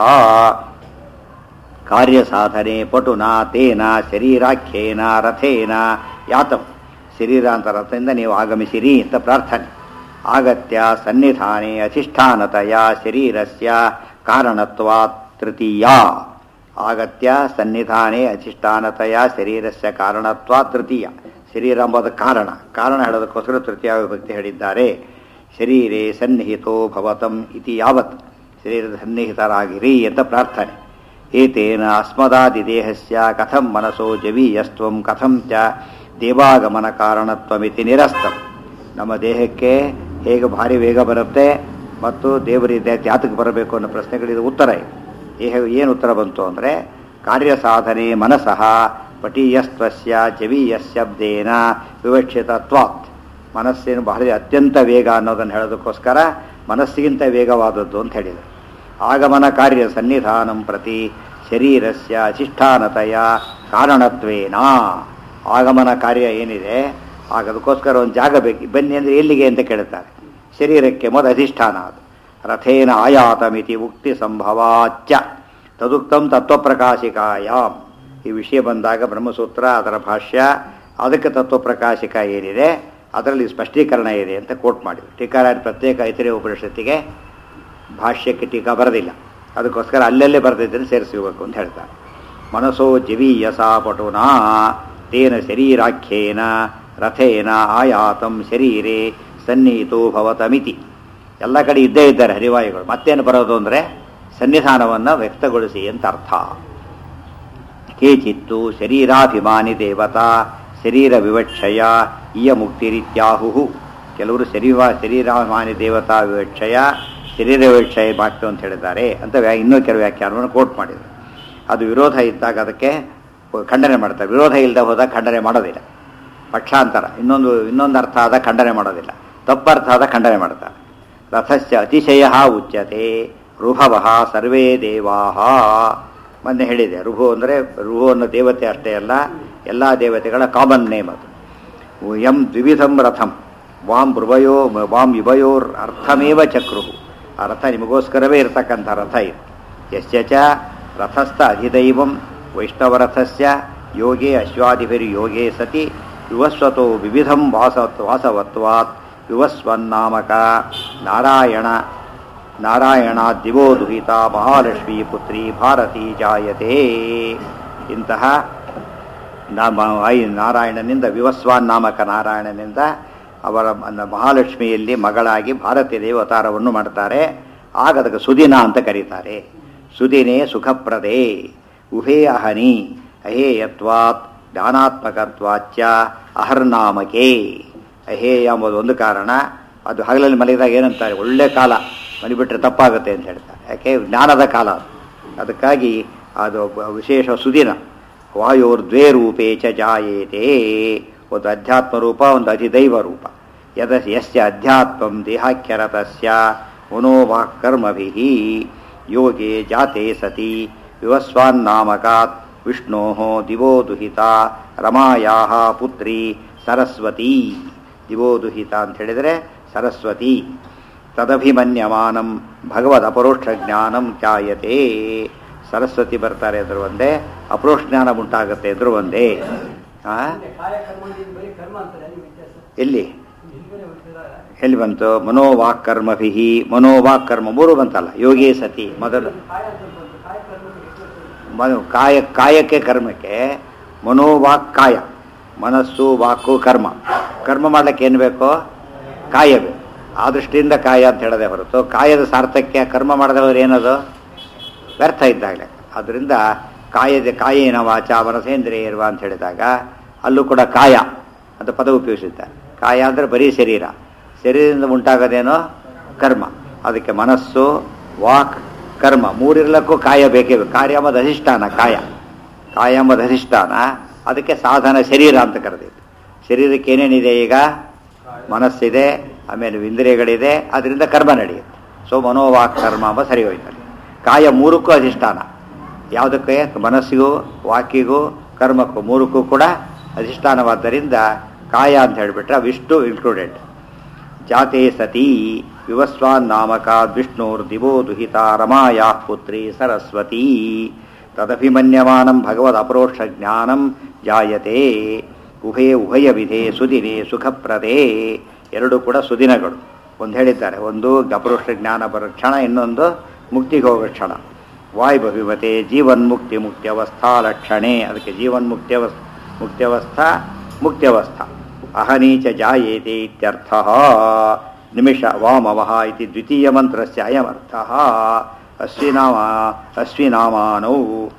A: ಕಾರ್ಯಸಾಧನೆ ಪಟುನ ತೇನ ಶರೀರಾಖ್ಯೇನ ರಥೇನ ಯಾತಂ ಶರೀರ ಅಂತ ರಥದಿಂದ ನೀವು ಆಗಮಿಸಿರಿ ಅಂತ ಪ್ರಾರ್ಥನೆ ಆಗತ್ಯ ಸನ್ನಿಧಾನೆ ಅಧಿಷ್ಠಾನತೆಯ ಶರೀರಸ್ಯ ಕಾರಣತ್ವಾತ್ ತೃತೀಯ ಆಗತ್ಯ ಸನ್ನಿಧಾನೆ ಅಧಿಷ್ಠಾನತೆಯ ಶರೀರಸ್ಯ ಕಾರಣತ್ವ ತೃತೀಯ ಶರೀರ ಎಂಬುದು ಕಾರಣ ಕಾರಣ ಹೇಳೋದಕ್ಕೋಸ್ಕರ ತೃತೀಯ ವಿಭಕ್ತಿ ಹೇಳಿದ್ದಾರೆ ಶರೀರೇ ಸನ್ನಿಹಿತೋ ಭವತಂ ಇತಿ ಯಾವತ್ ಶರೀರದ ಸನ್ನಿಹಿತರಾಗಿರಿ ಅಂತ ಪ್ರಾರ್ಥನೆ ಏತೇನ ಅಸ್ಮದಾದಿ ದೇಹಸ್ಯ ಕಥಂ ಮನಸೋ ಜವೀಯಸ್ತ್ವಂ ಕಥಂ ಚ ದೇವಾಗಮನ ಕಾರಣತ್ವಮಿತಿ ನಿರಸ್ತಂ ನಮ್ಮ ದೇಹಕ್ಕೆ ಹೇಗೆ ಭಾರಿ ವೇಗ ಬರುತ್ತೆ ಮತ್ತು ದೇವರಿದೆ ಜಾತಕ್ಕೆ ಬರಬೇಕು ಅನ್ನೋ ಪ್ರಶ್ನೆಗಳಿದು ಉತ್ತರ ಇದೆ ದೇಹ ಏನು ಉತ್ತರ ಬಂತು ಅಂದರೆ ಕಾರ್ಯಸಾಧನೆ ಮನಸಃ ಪಟೀಯಸ್ತ್ವಸ್ಯ ಜವೀಯಶಬ್ದೇನ ವಿವಕ್ಷಿತತ್ವಾತ್ ಮನಸ್ಸಿನ ಬಹಳ ಅತ್ಯಂತ ವೇಗ ಅನ್ನೋದನ್ನು ಹೇಳೋದಕ್ಕೋಸ್ಕರ ಮನಸ್ಸಿಗಿಂತ ವೇಗವಾದದ್ದು ಅಂತ ಹೇಳಿದರು ಆಗಮನ ಕಾರ್ಯ ಸನ್ನಿಧಾನಂ ಪ್ರತಿ ಶರೀರಸ್ಯ ಅಧಿಷ್ಠಾನತೆಯ ಕಾರಣತ್ವೇನ ಆಗಮನ ಕಾರ್ಯ ಏನಿದೆ ಆಗ ಅದಕ್ಕೋಸ್ಕರ ಒಂದು ಜಾಗ ಬೇಕು ಬನ್ನಿ ಅಂದರೆ ಎಲ್ಲಿಗೆ ಅಂತ ಕೇಳುತ್ತಾರೆ ಶರೀರಕ್ಕೆ ಮೊದ ಅಧಿಷ್ಠಾನ ಅದು ರಥೇನ ಆಯಾತಮಿತಿ ಉಕ್ತಿ ಸಂಭವಾಚ್ಯ ತದುಕ್ತಂ ತತ್ವಪ್ರಕಾಶಿಕಾಯಾಮ್ ಈ ವಿಷಯ ಬಂದಾಗ ಬ್ರಹ್ಮಸೂತ್ರ ಅದರ ಭಾಷ್ಯ ಅದಕ್ಕೆ ತತ್ವಪ್ರಕಾಶಿಕ ಏನಿದೆ ಅದರಲ್ಲಿ ಸ್ಪಷ್ಟೀಕರಣ ಇದೆ ಅಂತ ಕೋಟ್ ಮಾಡಿದ್ರು ಟೀಕಾರಾಯಣ ಪ್ರತ್ಯೇಕ ಐತರಿಯ ಉಪನಿಷತ್ತಿಗೆ ಭಾಷ್ಯಕ್ಕೆ ಟೀಕಾ ಬರೋದಿಲ್ಲ ಅದಕ್ಕೋಸ್ಕರ ಅಲ್ಲಲ್ಲೇ ಬರೆದಿದ್ದನ್ನು ಸೇರಿಸಬೇಕು ಅಂತ ಹೇಳ್ತಾರೆ ಮನಸೋ ಜವೀಯಸ ಪಟುನಾ ತೇನ ಶರೀರಾಖ್ಯೇನ ರಥೇನ ಆಯಾತಂ ಶರೀರೇ ಸನ್ನಿಹಿತೋ ಭವತಮಿತಿ ಎಲ್ಲ ಕಡೆ ಇದ್ದೇ ಇದ್ದಾರೆ ಹರಿವಾಯುಗಳು ಮತ್ತೇನು ಬರೋದು ಅಂದರೆ ಸನ್ನಿಧಾನವನ್ನು ವ್ಯಕ್ತಗೊಳಿಸಿ ಅಂತ ಅರ್ಥ ಕೇಚಿತ್ತು ಶರೀರಾಭಿಮಾನಿ ದೇವತಾ ಶರೀರ ವಿವಕ್ಷಯ ಇಯ ಮುಕ್ತಿರಿತ್ಯಾಹು ಕೆಲವರು ಶರೀರ ಶರೀರಾಭಿಮಾನಿ ದೇವತಾ ವಿವಕ್ಷಯ ಶರೀರ ವಿವಕ್ಷಯ ಮಾತು ಅಂತ ಹೇಳಿದ್ದಾರೆ ಅಂತ ವ್ಯಾ ಇನ್ನೂ ಕೆಲವು ವ್ಯಾಖ್ಯಾನವನ್ನು ಕೋಟ್ ಮಾಡಿದರು ಅದು ವಿರೋಧ ಇದ್ದಾಗ ಅದಕ್ಕೆ ಖಂಡನೆ ಮಾಡ್ತಾರೆ ವಿರೋಧ ಇಲ್ಲದೆ ಹೋದಾಗ ಖಂಡನೆ ಮಾಡೋದಿಲ್ಲ ಪಕ್ಷಾಂತರ ಇನ್ನೊಂದು ಇನ್ನೊಂದು ಅರ್ಥ ಆದ ಖಂಡನೆ ಮಾಡೋದಿಲ್ಲ ತಪ್ಪರ್ಥ ಆದ ಖಂಡನೆ ಮಾಡ್ತಾರೆ ರಥಸ್ಯ ಅತಿಶಯ ಉಚ್ಯತೆ ರುಭವ ಸರ್ವೇ ದೇವಾ ಮೊನ್ನೆ ಹೇಳಿದೆ ರುಭು ಅಂದರೆ ರುಭು ಅನ್ನೋ ದೇವತೆ ಅಷ್ಟೇ ಅಲ್ಲ ಎಲ್ಲ ದೇವತೆಗಳ ಕಾಮನ್ ನೇಮ್ ಅದು ಯಂ ದ್ವಿವಿಧಂ ರಥಂ ವಾಂ ರುಭಯೋ ವಾಂ ಯುಭಯೋರ್ ಅರ್ಥಮೇವ ಚಕ್ರು ಆ ರಥ ನಿಮಗೋಸ್ಕರವೇ ಇರತಕ್ಕಂಥ ರಥ ಇದು ಯಶ್ಯ ಚ ರಥಸ್ಥ ಅಧಿದೈವಂ ವೈಷ್ಣವರಥಸ್ಯ ಯೋಗೇ ಅಶ್ವಾದಿಭಿರ್ಯೋಗೇ ಸತಿ ವಿವಸ್ವತೋ ವಿವಿಧಂ ವಾಸ ವಾಸವತ್ವಾತ್ ವಿವಸ್ವನ್ನಾಮಕ ನಾರಾಯಣ ನಾರಾಯಣ ದಿವೋ ದುಹಿತ ಮಹಾಲಕ್ಷ್ಮೀ ಪುತ್ರಿ ಭಾರತಿ ಜಾಯತೆ ಇಂತಹ ನಾಮ ಐ ನಾರಾಯಣನಿಂದ ವಿವಸ್ವಾನ್ ನಾಮಕ ನಾರಾಯಣನಿಂದ ಅವರ ಮಹಾಲಕ್ಷ್ಮಿಯಲ್ಲಿ ಮಗಳಾಗಿ ಭಾರತೀಯ ದೇವತಾರವನ್ನು ಮಾಡ್ತಾರೆ ಆಗ ಅದಕ್ಕೆ ಸುದಿನ ಅಂತ ಕರೀತಾರೆ ಸುದಿನೇ ಸುಖಪ್ರದೇ ಉಹೇ ಅಹನಿ ಅಹೇಯತ್ವಾತ್ ಜ್ಞಾನಾತ್ಮಕತ್ವಾಚ್ಯ ಅಹರ್ನಾಮಕೆ ಅಹೇಯ ಎಂಬುದು ಒಂದು ಕಾರಣ ಅದು ಹಗಲಲ್ಲಿ ಮಲಗಿದಾಗ ಏನಂತಾರೆ ಒಳ್ಳೆ ಕಾಲ ಮಲಿಬಿಟ್ರೆ ತಪ್ಪಾಗುತ್ತೆ ಅಂತ ಹೇಳ್ತಾರೆ ಯಾಕೆ ಜ್ಞಾನದ ಕಾಲ ಅದು ಅದಕ್ಕಾಗಿ ಅದು ವಿಶೇಷ ಸುದಿನ ವಾಯೋರ್ದ್ವೇ ರೂಪೇ ಚ ಜಾಯೇತೆ ಒಂದು ಅಧ್ಯಾತ್ಮ ರೂಪ ಒಂದು ಅಧಿದೈವ ರೂಪ ಯದ ಯಸ್ಯ ಅಧ್ಯಾತ್ಮಂ ದೇಹಾಖ್ಯರತಸ್ಯ ಮನೋವಾಕರ್ಮಭಿ ಯೋಗೆ ಜಾತೆ ಸತಿ ವಿವಸ್ವಾನ್ನಾಮಕಾತ್ ವಿಷ್ಣೋ ದಿವೋ ದುಹಿತ ರಮಾಯಾ ಪುತ್ರಿ ಸರಸ್ವತಿ ದಿವೋ ದುಹಿತ ಅಂತ ಹೇಳಿದರೆ ಸರಸ್ವತಿ ತದಭಿಮನ್ಯಮಾನಂ ಭಗವದ್ ಅಪರೋಕ್ಷ ಜ್ಞಾನಂ ಚಾಯತೆ ಸರಸ್ವತಿ ಬರ್ತಾರೆ ಎದುರು ಒಂದೇ ಅಪರೋಕ್ಷ ಜ್ಞಾನ ಉಂಟಾಗುತ್ತೆ ಎದುರು ಒಂದೇ ಆ? ಎಲ್ಲಿ ಎಲ್ಲಿ ಬಂತು ಮನೋವಾಕ್ ಕರ್ಮಭಿ ಮನೋವಾಕ್ ಕರ್ಮ ಮೂರು ಬಂತಲ್ಲ ಯೋಗೇ ಸತಿ ಮೊದಲು ಮನೋ ಕಾಯ ಕಾಯಕ್ಕೆ ಕರ್ಮಕ್ಕೆ ಮನೋವಾಕ್ ಕಾಯ ಮನಸ್ಸು ವಾಕು ಕರ್ಮ ಕರ್ಮ ಮಾಡ್ಲಿಕ್ಕೆ ಏನು ಬೇಕು ಕಾಯ ಬೇಕು ಆ ದೃಷ್ಟಿಯಿಂದ ಕಾಯ ಅಂತ ಹೇಳದೆ ಹೊರತು ಕಾಯದ ಸಾರ್ಥಕ್ಯ ಕರ್ಮ ಮಾಡದೆ ಹೋದ್ರೆ ಏನದು ವ್ಯರ್ಥ ಇದ್ದಾಗಲೇ ಅದರಿಂದ ಕಾಯದ ಕಾಯೇನ ವಾಚ ಮನಸೇಂದ್ರಿಯ ಇರುವ ಅಂತ ಹೇಳಿದಾಗ ಅಲ್ಲೂ ಕೂಡ ಕಾಯ ಅಂತ ಪದ ಉಪಯೋಗಿಸಿದ್ದಾರೆ ಕಾಯ ಅಂದರೆ ಬರೀ ಶರೀರ ಶರೀರದಿಂದ ಉಂಟಾಗೋದೇನೋ ಕರ್ಮ ಅದಕ್ಕೆ ಮನಸ್ಸು ವಾಕ್ ಕರ್ಮ ಮೂರಿರ್ಲಕ್ಕೂ ಕಾಯ ಬೇಕೇ ಬೇಕು ಕಾರ್ಯ ಎಂಬುದು ಅಧಿಷ್ಠಾನ ಕಾಯ ಕಾಯ ಎಂಬುದು ಅಧಿಷ್ಠಾನ ಅದಕ್ಕೆ ಸಾಧನ ಶರೀರ ಅಂತ ಕರೆದಿತ್ತು ಶರೀರಕ್ಕೆ ಏನೇನಿದೆ ಈಗ ಮನಸ್ಸಿದೆ ಆಮೇಲೆ ಇಂದ್ರಿಯಗಳಿದೆ ಅದರಿಂದ ಕರ್ಮ ನಡೆಯುತ್ತೆ ಸೊ ಮನೋವಾಕ್ ಕರ್ಮ ಎಂಬ ಸರಿ ಹೋಯ್ತಾರೆ ಕಾಯ ಮೂರಕ್ಕೂ ಅಧಿಷ್ಠಾನ ಯಾವುದಕ್ಕೆ ಮನಸ್ಸಿಗೂ ವಾಕಿಗೂ ಕರ್ಮಕ್ಕೂ ಮೂರಕ್ಕೂ ಕೂಡ ಅಧಿಷ್ಠಾನವಾದ್ದರಿಂದ ಕಾಯ ಅಂತ ಹೇಳಿಬಿಟ್ರೆ ವಿಷ್ಣು ಇನ್ಕ್ಲೂಡೆಡ್ ಜಾತೆ ಸತಿ ವಿವಸ್ವಾನ್ ನಾಮಕ ವಿಷ್ಣುರ್ ದಿವೋ ದುಹಿತ ರಮಾಯಾ ಪುತ್ರಿ ಸರಸ್ವತಿ ತದಭಿಮನ್ಯಮಾನಂ ಭಗವದ್ ಅಪರೋಕ್ಷ ಜ್ಞಾನಂ ಜಾಯತೆ ಉಭಯ ಉಭಯ ವಿಧೆ ಸುದಿನೆ ಸುಖಪ್ರದೇ ಎರಡು ಕೂಡ ಸುದಿನಗಳು ಒಂದು ಹೇಳಿದ್ದಾರೆ ಒಂದು ಅಪರೋಕ್ಷ ಜ್ಞಾನ ಬರೋ ಕ್ಷಣ ಇನ್ನೊಂದು ಮುಕ್ತಿಗೆ ಹೋಗೋ ಕ್ಷಣ ವಾಯುಭವಿಮತೆ ಜೀವನ್ಮುಕ್ತಿ ಮುಕ್ತ್ಯವಸ್ಥಾ ಲಕ್ಷಣೆ ಅದಕ್ಕೆ ಜೀವನ್ಮುಕ್ತ್ಯವಸ್ ಮುಕ್ತ್ಯವಸ್ಥಾ ಮುಕ್ತ್ಯವಸ್ಥಾ ಅಹನೀಚ ಜಾಯೇತೆ ಇತ್ಯರ್ಥ ನಿಮಿಷ ವಾಮವಃ ಇತಿ ದ್ವಿತೀಯ ಮಂತ್ರಸ್ಯ ಅಯಮರ್ಥಃ ಅಶ್ವಿನಾಮ ಅಶ್ವಿನಾಮಾನೌ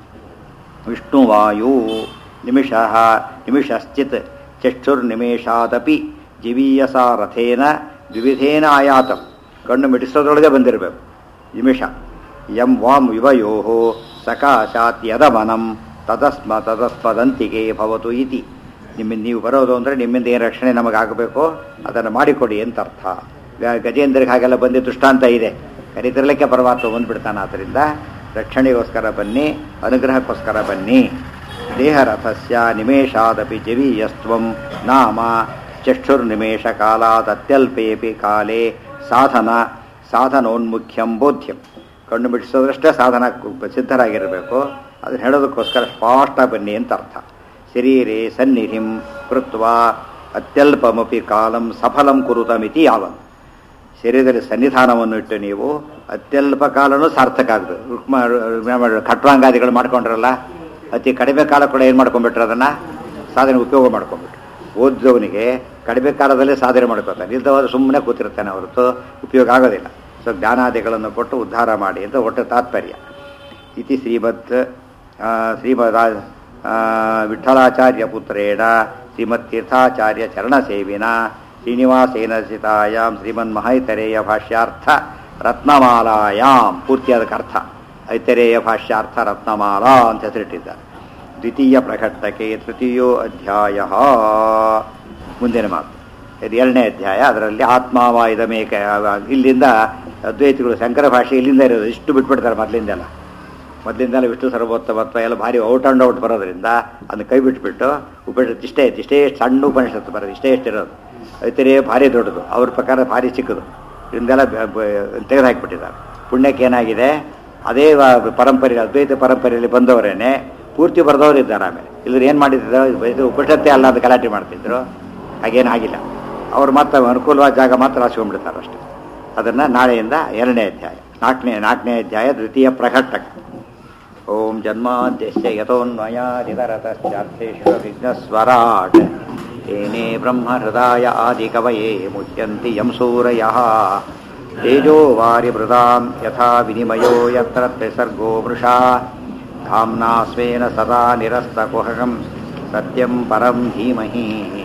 A: ವಿಷ್ಣುವಾಯು ನಿಮಿಷ ನಿಮಿಷಶ್ಚಿತ್ ಚಕ್ಷುರ್ನಿಮೇಷಾದಪಿ ಜೀವೀಯಸ ರಥೇನ ದ್ವಿವಿಧೇನ ಆಯಾತಂ ಕಣ್ಣು ಮಿಡಿಸೋದ್ರೊಳಗೆ ಬಂದಿರಬೇಕು ನಿಮಿಷ ಯಂ ವಾಂ ಯುವಯೋ ಸಕಾಶಾತ್ ಯದಮನಂ ತದಸ್ಮ ತದಸ್ಮದಂತಿಗೆ ಭವತು ಇತಿ ನಿಮ್ಮಿಂದ ನೀವು ಬರೋದು ಅಂದರೆ ನಿಮ್ಮಿಂದ ಏನು ರಕ್ಷಣೆ ನಮಗಾಗಬೇಕು ಅದನ್ನು ಮಾಡಿಕೊಡಿ ಅಂತ ಅರ್ಥ ಗ- ಗಜೇಂದ್ರಿಗೆ ಹಾಗೆಲ್ಲ ಬಂದು ದೃಷ್ಟಾಂತ ಇದೆ ಕರಿತಿರ್ಲಿಕ್ಕೆ ಪರಮಾತ್ಮ ಬಂದ್ಬಿಡ್ತಾನೆ ಆದ್ದರಿಂದ ರಕ್ಷಣೆಗೋಸ್ಕರ ಬನ್ನಿ ಅನುಗ್ರಹಕ್ಕೋಸ್ಕರ ಬನ್ನಿ ದೇಹರಥಸ್ಯ ನಿಮೇಷಾದಪಿ ಜವೀಯಸ್ತ್ವಂ ನಾಮ ಚಕ್ಷುರ್ನಿಮೇಷ ಕಾಲಾತ್ ಅತ್ಯಲ್ಪೇಪಿ ಕಾಲೇ ಸಾಧನ ಸಾಧನೋನ್ಮುಖ್ಯಂ ಬೋಧ್ಯಂ ಕಣ್ಣು ಬಿಡಿಸೋದ್ರಷ್ಟೇ ಸಾಧನ ಸಿದ್ಧರಾಗಿರಬೇಕು ಅದನ್ನು ಹೇಳೋದಕ್ಕೋಸ್ಕರ ಸ್ಪಷ್ಟ ಬನ್ನಿ ಅಂತ ಅರ್ಥ ಶರೀರೆ ಸನ್ನಿಧಿಂ ಕೃತ್ವ ಅತ್ಯಲ್ಪಮಪಿ ಕಾಲಂ ಸಫಲಂ ಕುರುತಮಿತಿ ಯಾವನ್ ಶರೀರದಲ್ಲಿ ಸನ್ನಿಧಾನವನ್ನು ಇಟ್ಟು ನೀವು ಅತ್ಯಲ್ಪ ಕಾಲನೂ ಸಾರ್ಥಕ ಆಗ್ತದೆ ರುಕ್ಮ ಖಟ್ವಾಂಗಾದಿಗಳು ಮಾಡ್ಕೊಂಡ್ರಲ್ಲ ಅತಿ ಕಡಿಮೆ ಕಾಲ ಕೂಡ ಏನು ಮಾಡ್ಕೊಂಡ್ಬಿಟ್ರೆ ಅದನ್ನು ಸಾಧನೆ ಉಪಯೋಗ ಮಾಡ್ಕೊಂಡ್ಬಿಟ್ರು ಓದಿದವನಿಗೆ ಕಡಿಮೆ ಕಾಲದಲ್ಲೇ ಸಾಧನೆ ಮಾಡ್ಕೋತಾನೆ ಇಲ್ದವರು ಸುಮ್ಮನೆ ಕೂತಿರ್ತಾನೆ ಹೊರತು ಉಪಯೋಗ ಆಗೋದಿಲ್ಲ ಸೊ ಜ್ಞಾನಾದಿಗಳನ್ನು ಕೊಟ್ಟು ಉದ್ಧಾರ ಮಾಡಿ ಅಂತ ಒಟ್ಟು ತಾತ್ಪರ್ಯ ಇತಿ ಶ್ರೀಮತ್ ಆ, ಶ್ರೀಮದ್ ಆ, ವಿಠಲಾಚಾರ್ಯ ಪುತ್ರೇಣ ಶ್ರೀಮತ್ತೀರ್ಥಾಚಾರ್ಯ ಚರಣಸೇವಿನ ಶ್ರೀನಿವಾಸೇನ ಸಿತಾಯಾಮ್ ಶ್ರೀಮನ್ ಮಹೈತರೇಯ ಭಾಷ್ಯಾರ್ಥ ರತ್ನಮಾಲಾಯಾಮ್ ಪೂರ್ತಿ ಅದಕ್ಕೆ ಅರ್ಥ ಐತರೇಯ ಭಾಷ್ಯಾರ್ಥ ರತ್ನಮಾಲಾ ಅಂತ ಹೆಸರಿಟ್ಟಿದ್ದಾರೆ ದ್ವಿತೀಯ ಪ್ರಕಟಕ್ಕೆ ತೃತೀಯೋ ಅಧ್ಯಾಯ ಮುಂದಿನ ಮಾತು ಇದು ಎರಡನೇ ಅಧ್ಯಾಯ ಅದರಲ್ಲಿ ಆತ್ಮಾವಾಯುಧ ಮೇಕ ಇಲ್ಲಿಂದ ಅದ್ವೈತಿಗಳು ಶಂಕರ ಭಾಷೆ ಇಲ್ಲಿಂದ ಇರೋದು ಇಷ್ಟು ಬಿಟ್ಬಿಡ್ತಾರೆ ಮೊದಲಿಂದೆಲ್ಲ ಮೊದಲಿಂದಲೇ ವಿಷ್ಣು ಸರ್ವೋತ್ತಮತ್ವ ಎಲ್ಲ ಭಾರಿ ಔಟ್ ಆ್ಯಂಡ್ ಔಟ್ ಬರೋದ್ರಿಂದ ಅದನ್ನ ಕೈ ಬಿಟ್ಬಿಟ್ಟು ಉಪನಿಷತ್ತು ಇಷ್ಟೇ ಇತ್ತು ಇಷ್ಟೇ ಸಣ್ಣ ಉಪನಿಷತ್ತು ಬರೋದು ಇಷ್ಟೇ ಇಷ್ಟಿರೋದು ಐತರೇ ಭಾರಿ ದೊಡ್ಡದು ಅವ್ರ ಪ್ರಕಾರ ಭಾರಿ ಚಿಕ್ಕದು ಇದನ್ನೆಲ್ಲ ತೆಗೆದು ಹಾಕಿಬಿಟ್ಟಿದ್ದಾರೆ ಪುಣ್ಯಕ್ಕೆ ಏನಾಗಿದೆ ಅದೇ ವ- ಪರಂಪರೆ ಅದ್ವೈತ ಪರಂಪರೆಯಲ್ಲಿ ಬಂದವರೇನೆ ಪೂರ್ತಿ ಬರೆದವರು ಇದ್ದಾರೆ ಆಮೇಲೆ ಇಲ್ಲದ್ರೆ ಏನು ಮಾಡಿದ್ರು ಇದು ಉಪನಿಷತ್ತೇ ಅಲ್ಲ ಅಂತ ಗಲಾಟೆ ಮಾಡ್ತಿದ್ರು ಹಾಗೇನು ಆಗಿಲ್ಲ ಅವ್ರು ಮಾತ್ರ ಅನುಕೂಲವಾದ ಜಾಗ ಮಾತ್ರ ಹಾಸ್ಕೊಂಡ್ಬಿಡ್ತಾರೆ ಅಷ್ಟೇ ಅದನ್ನು ನಾಳೆಯಿಂದ ಎರಡನೇ ಅಧ್ಯಾಯ ನಾಲ್ಕನೇ ನಾಲ್ಕನೇ ಅಧ್ಯಾಯ ದ್ವಿತೀಯ ಪ್ರಕಟಕ ಓಂ ಜನ್ಮಾದ್ಯಸ್ಯ ಯಥೋನ್ಮಯಾದಿತರತಶ್ಚಾರ್ಥೇಶ್ವ ವಿಘ್ನಸ್ವರಾಟ್ ತೇನೇ ಬ್ರಹ್ಮಹೃದಾಯ ಆದಿಕವಯೇ ಮುಚ್ಯಂತಿ ಯಂ ಸೂರಯಃ ತೇಜೋ ವಾರಿಮೃದಾಂ ಯಥಾ ವಿನಿಮಯೋ ಯತ್ರ ತ್ರಿಸರ್ಗೋ ಮೃಷಾ ಧಾಮ್ನಾ ಸ್ವೇನ ಸದಾ ನಿರಸ್ತಕುಹಕಂ ಸತ್ಯಂ ಪರಂ ಧೀಮಹಿ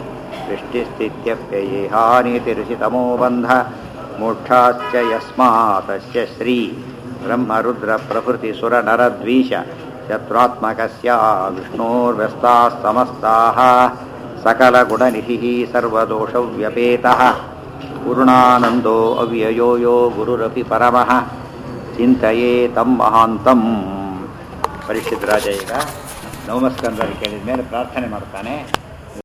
A: ಸೃಷ್ಟಿಸ್ಥಿತ್ಯಪ್ಯಯೇಹಾನಿತಿರಿಸಿತಮೋ ಬಂಧ ಮೋಕ್ಷಾಶ್ಚ ಯಸ್ಮಾತಸ್ಯ ಶ್ರೀ ब्रह्मरुद्रप्रभृतिसुरनरद्वीष शत्रुत्मकस्य विष्णोर्व्यस्ताः समस्ताः सकलगुणनिधिः सर्वदोषव्यपेतः पूर्णानन्दो अव्ययो यो गुरुरपि परमः ಚಿಂತೆಯೇ ತಮ್ಮ ಮಹಾಂತಂ ಪರಿಶುದ್ಧರಾಜ ಈಗ ನವಮಸ್ಕಂದರಲ್ಲಿ ಕೇಳಿದ ಮೇಲೆ ಪ್ರಾರ್ಥನೆ ಮಾಡ್ತಾನೆ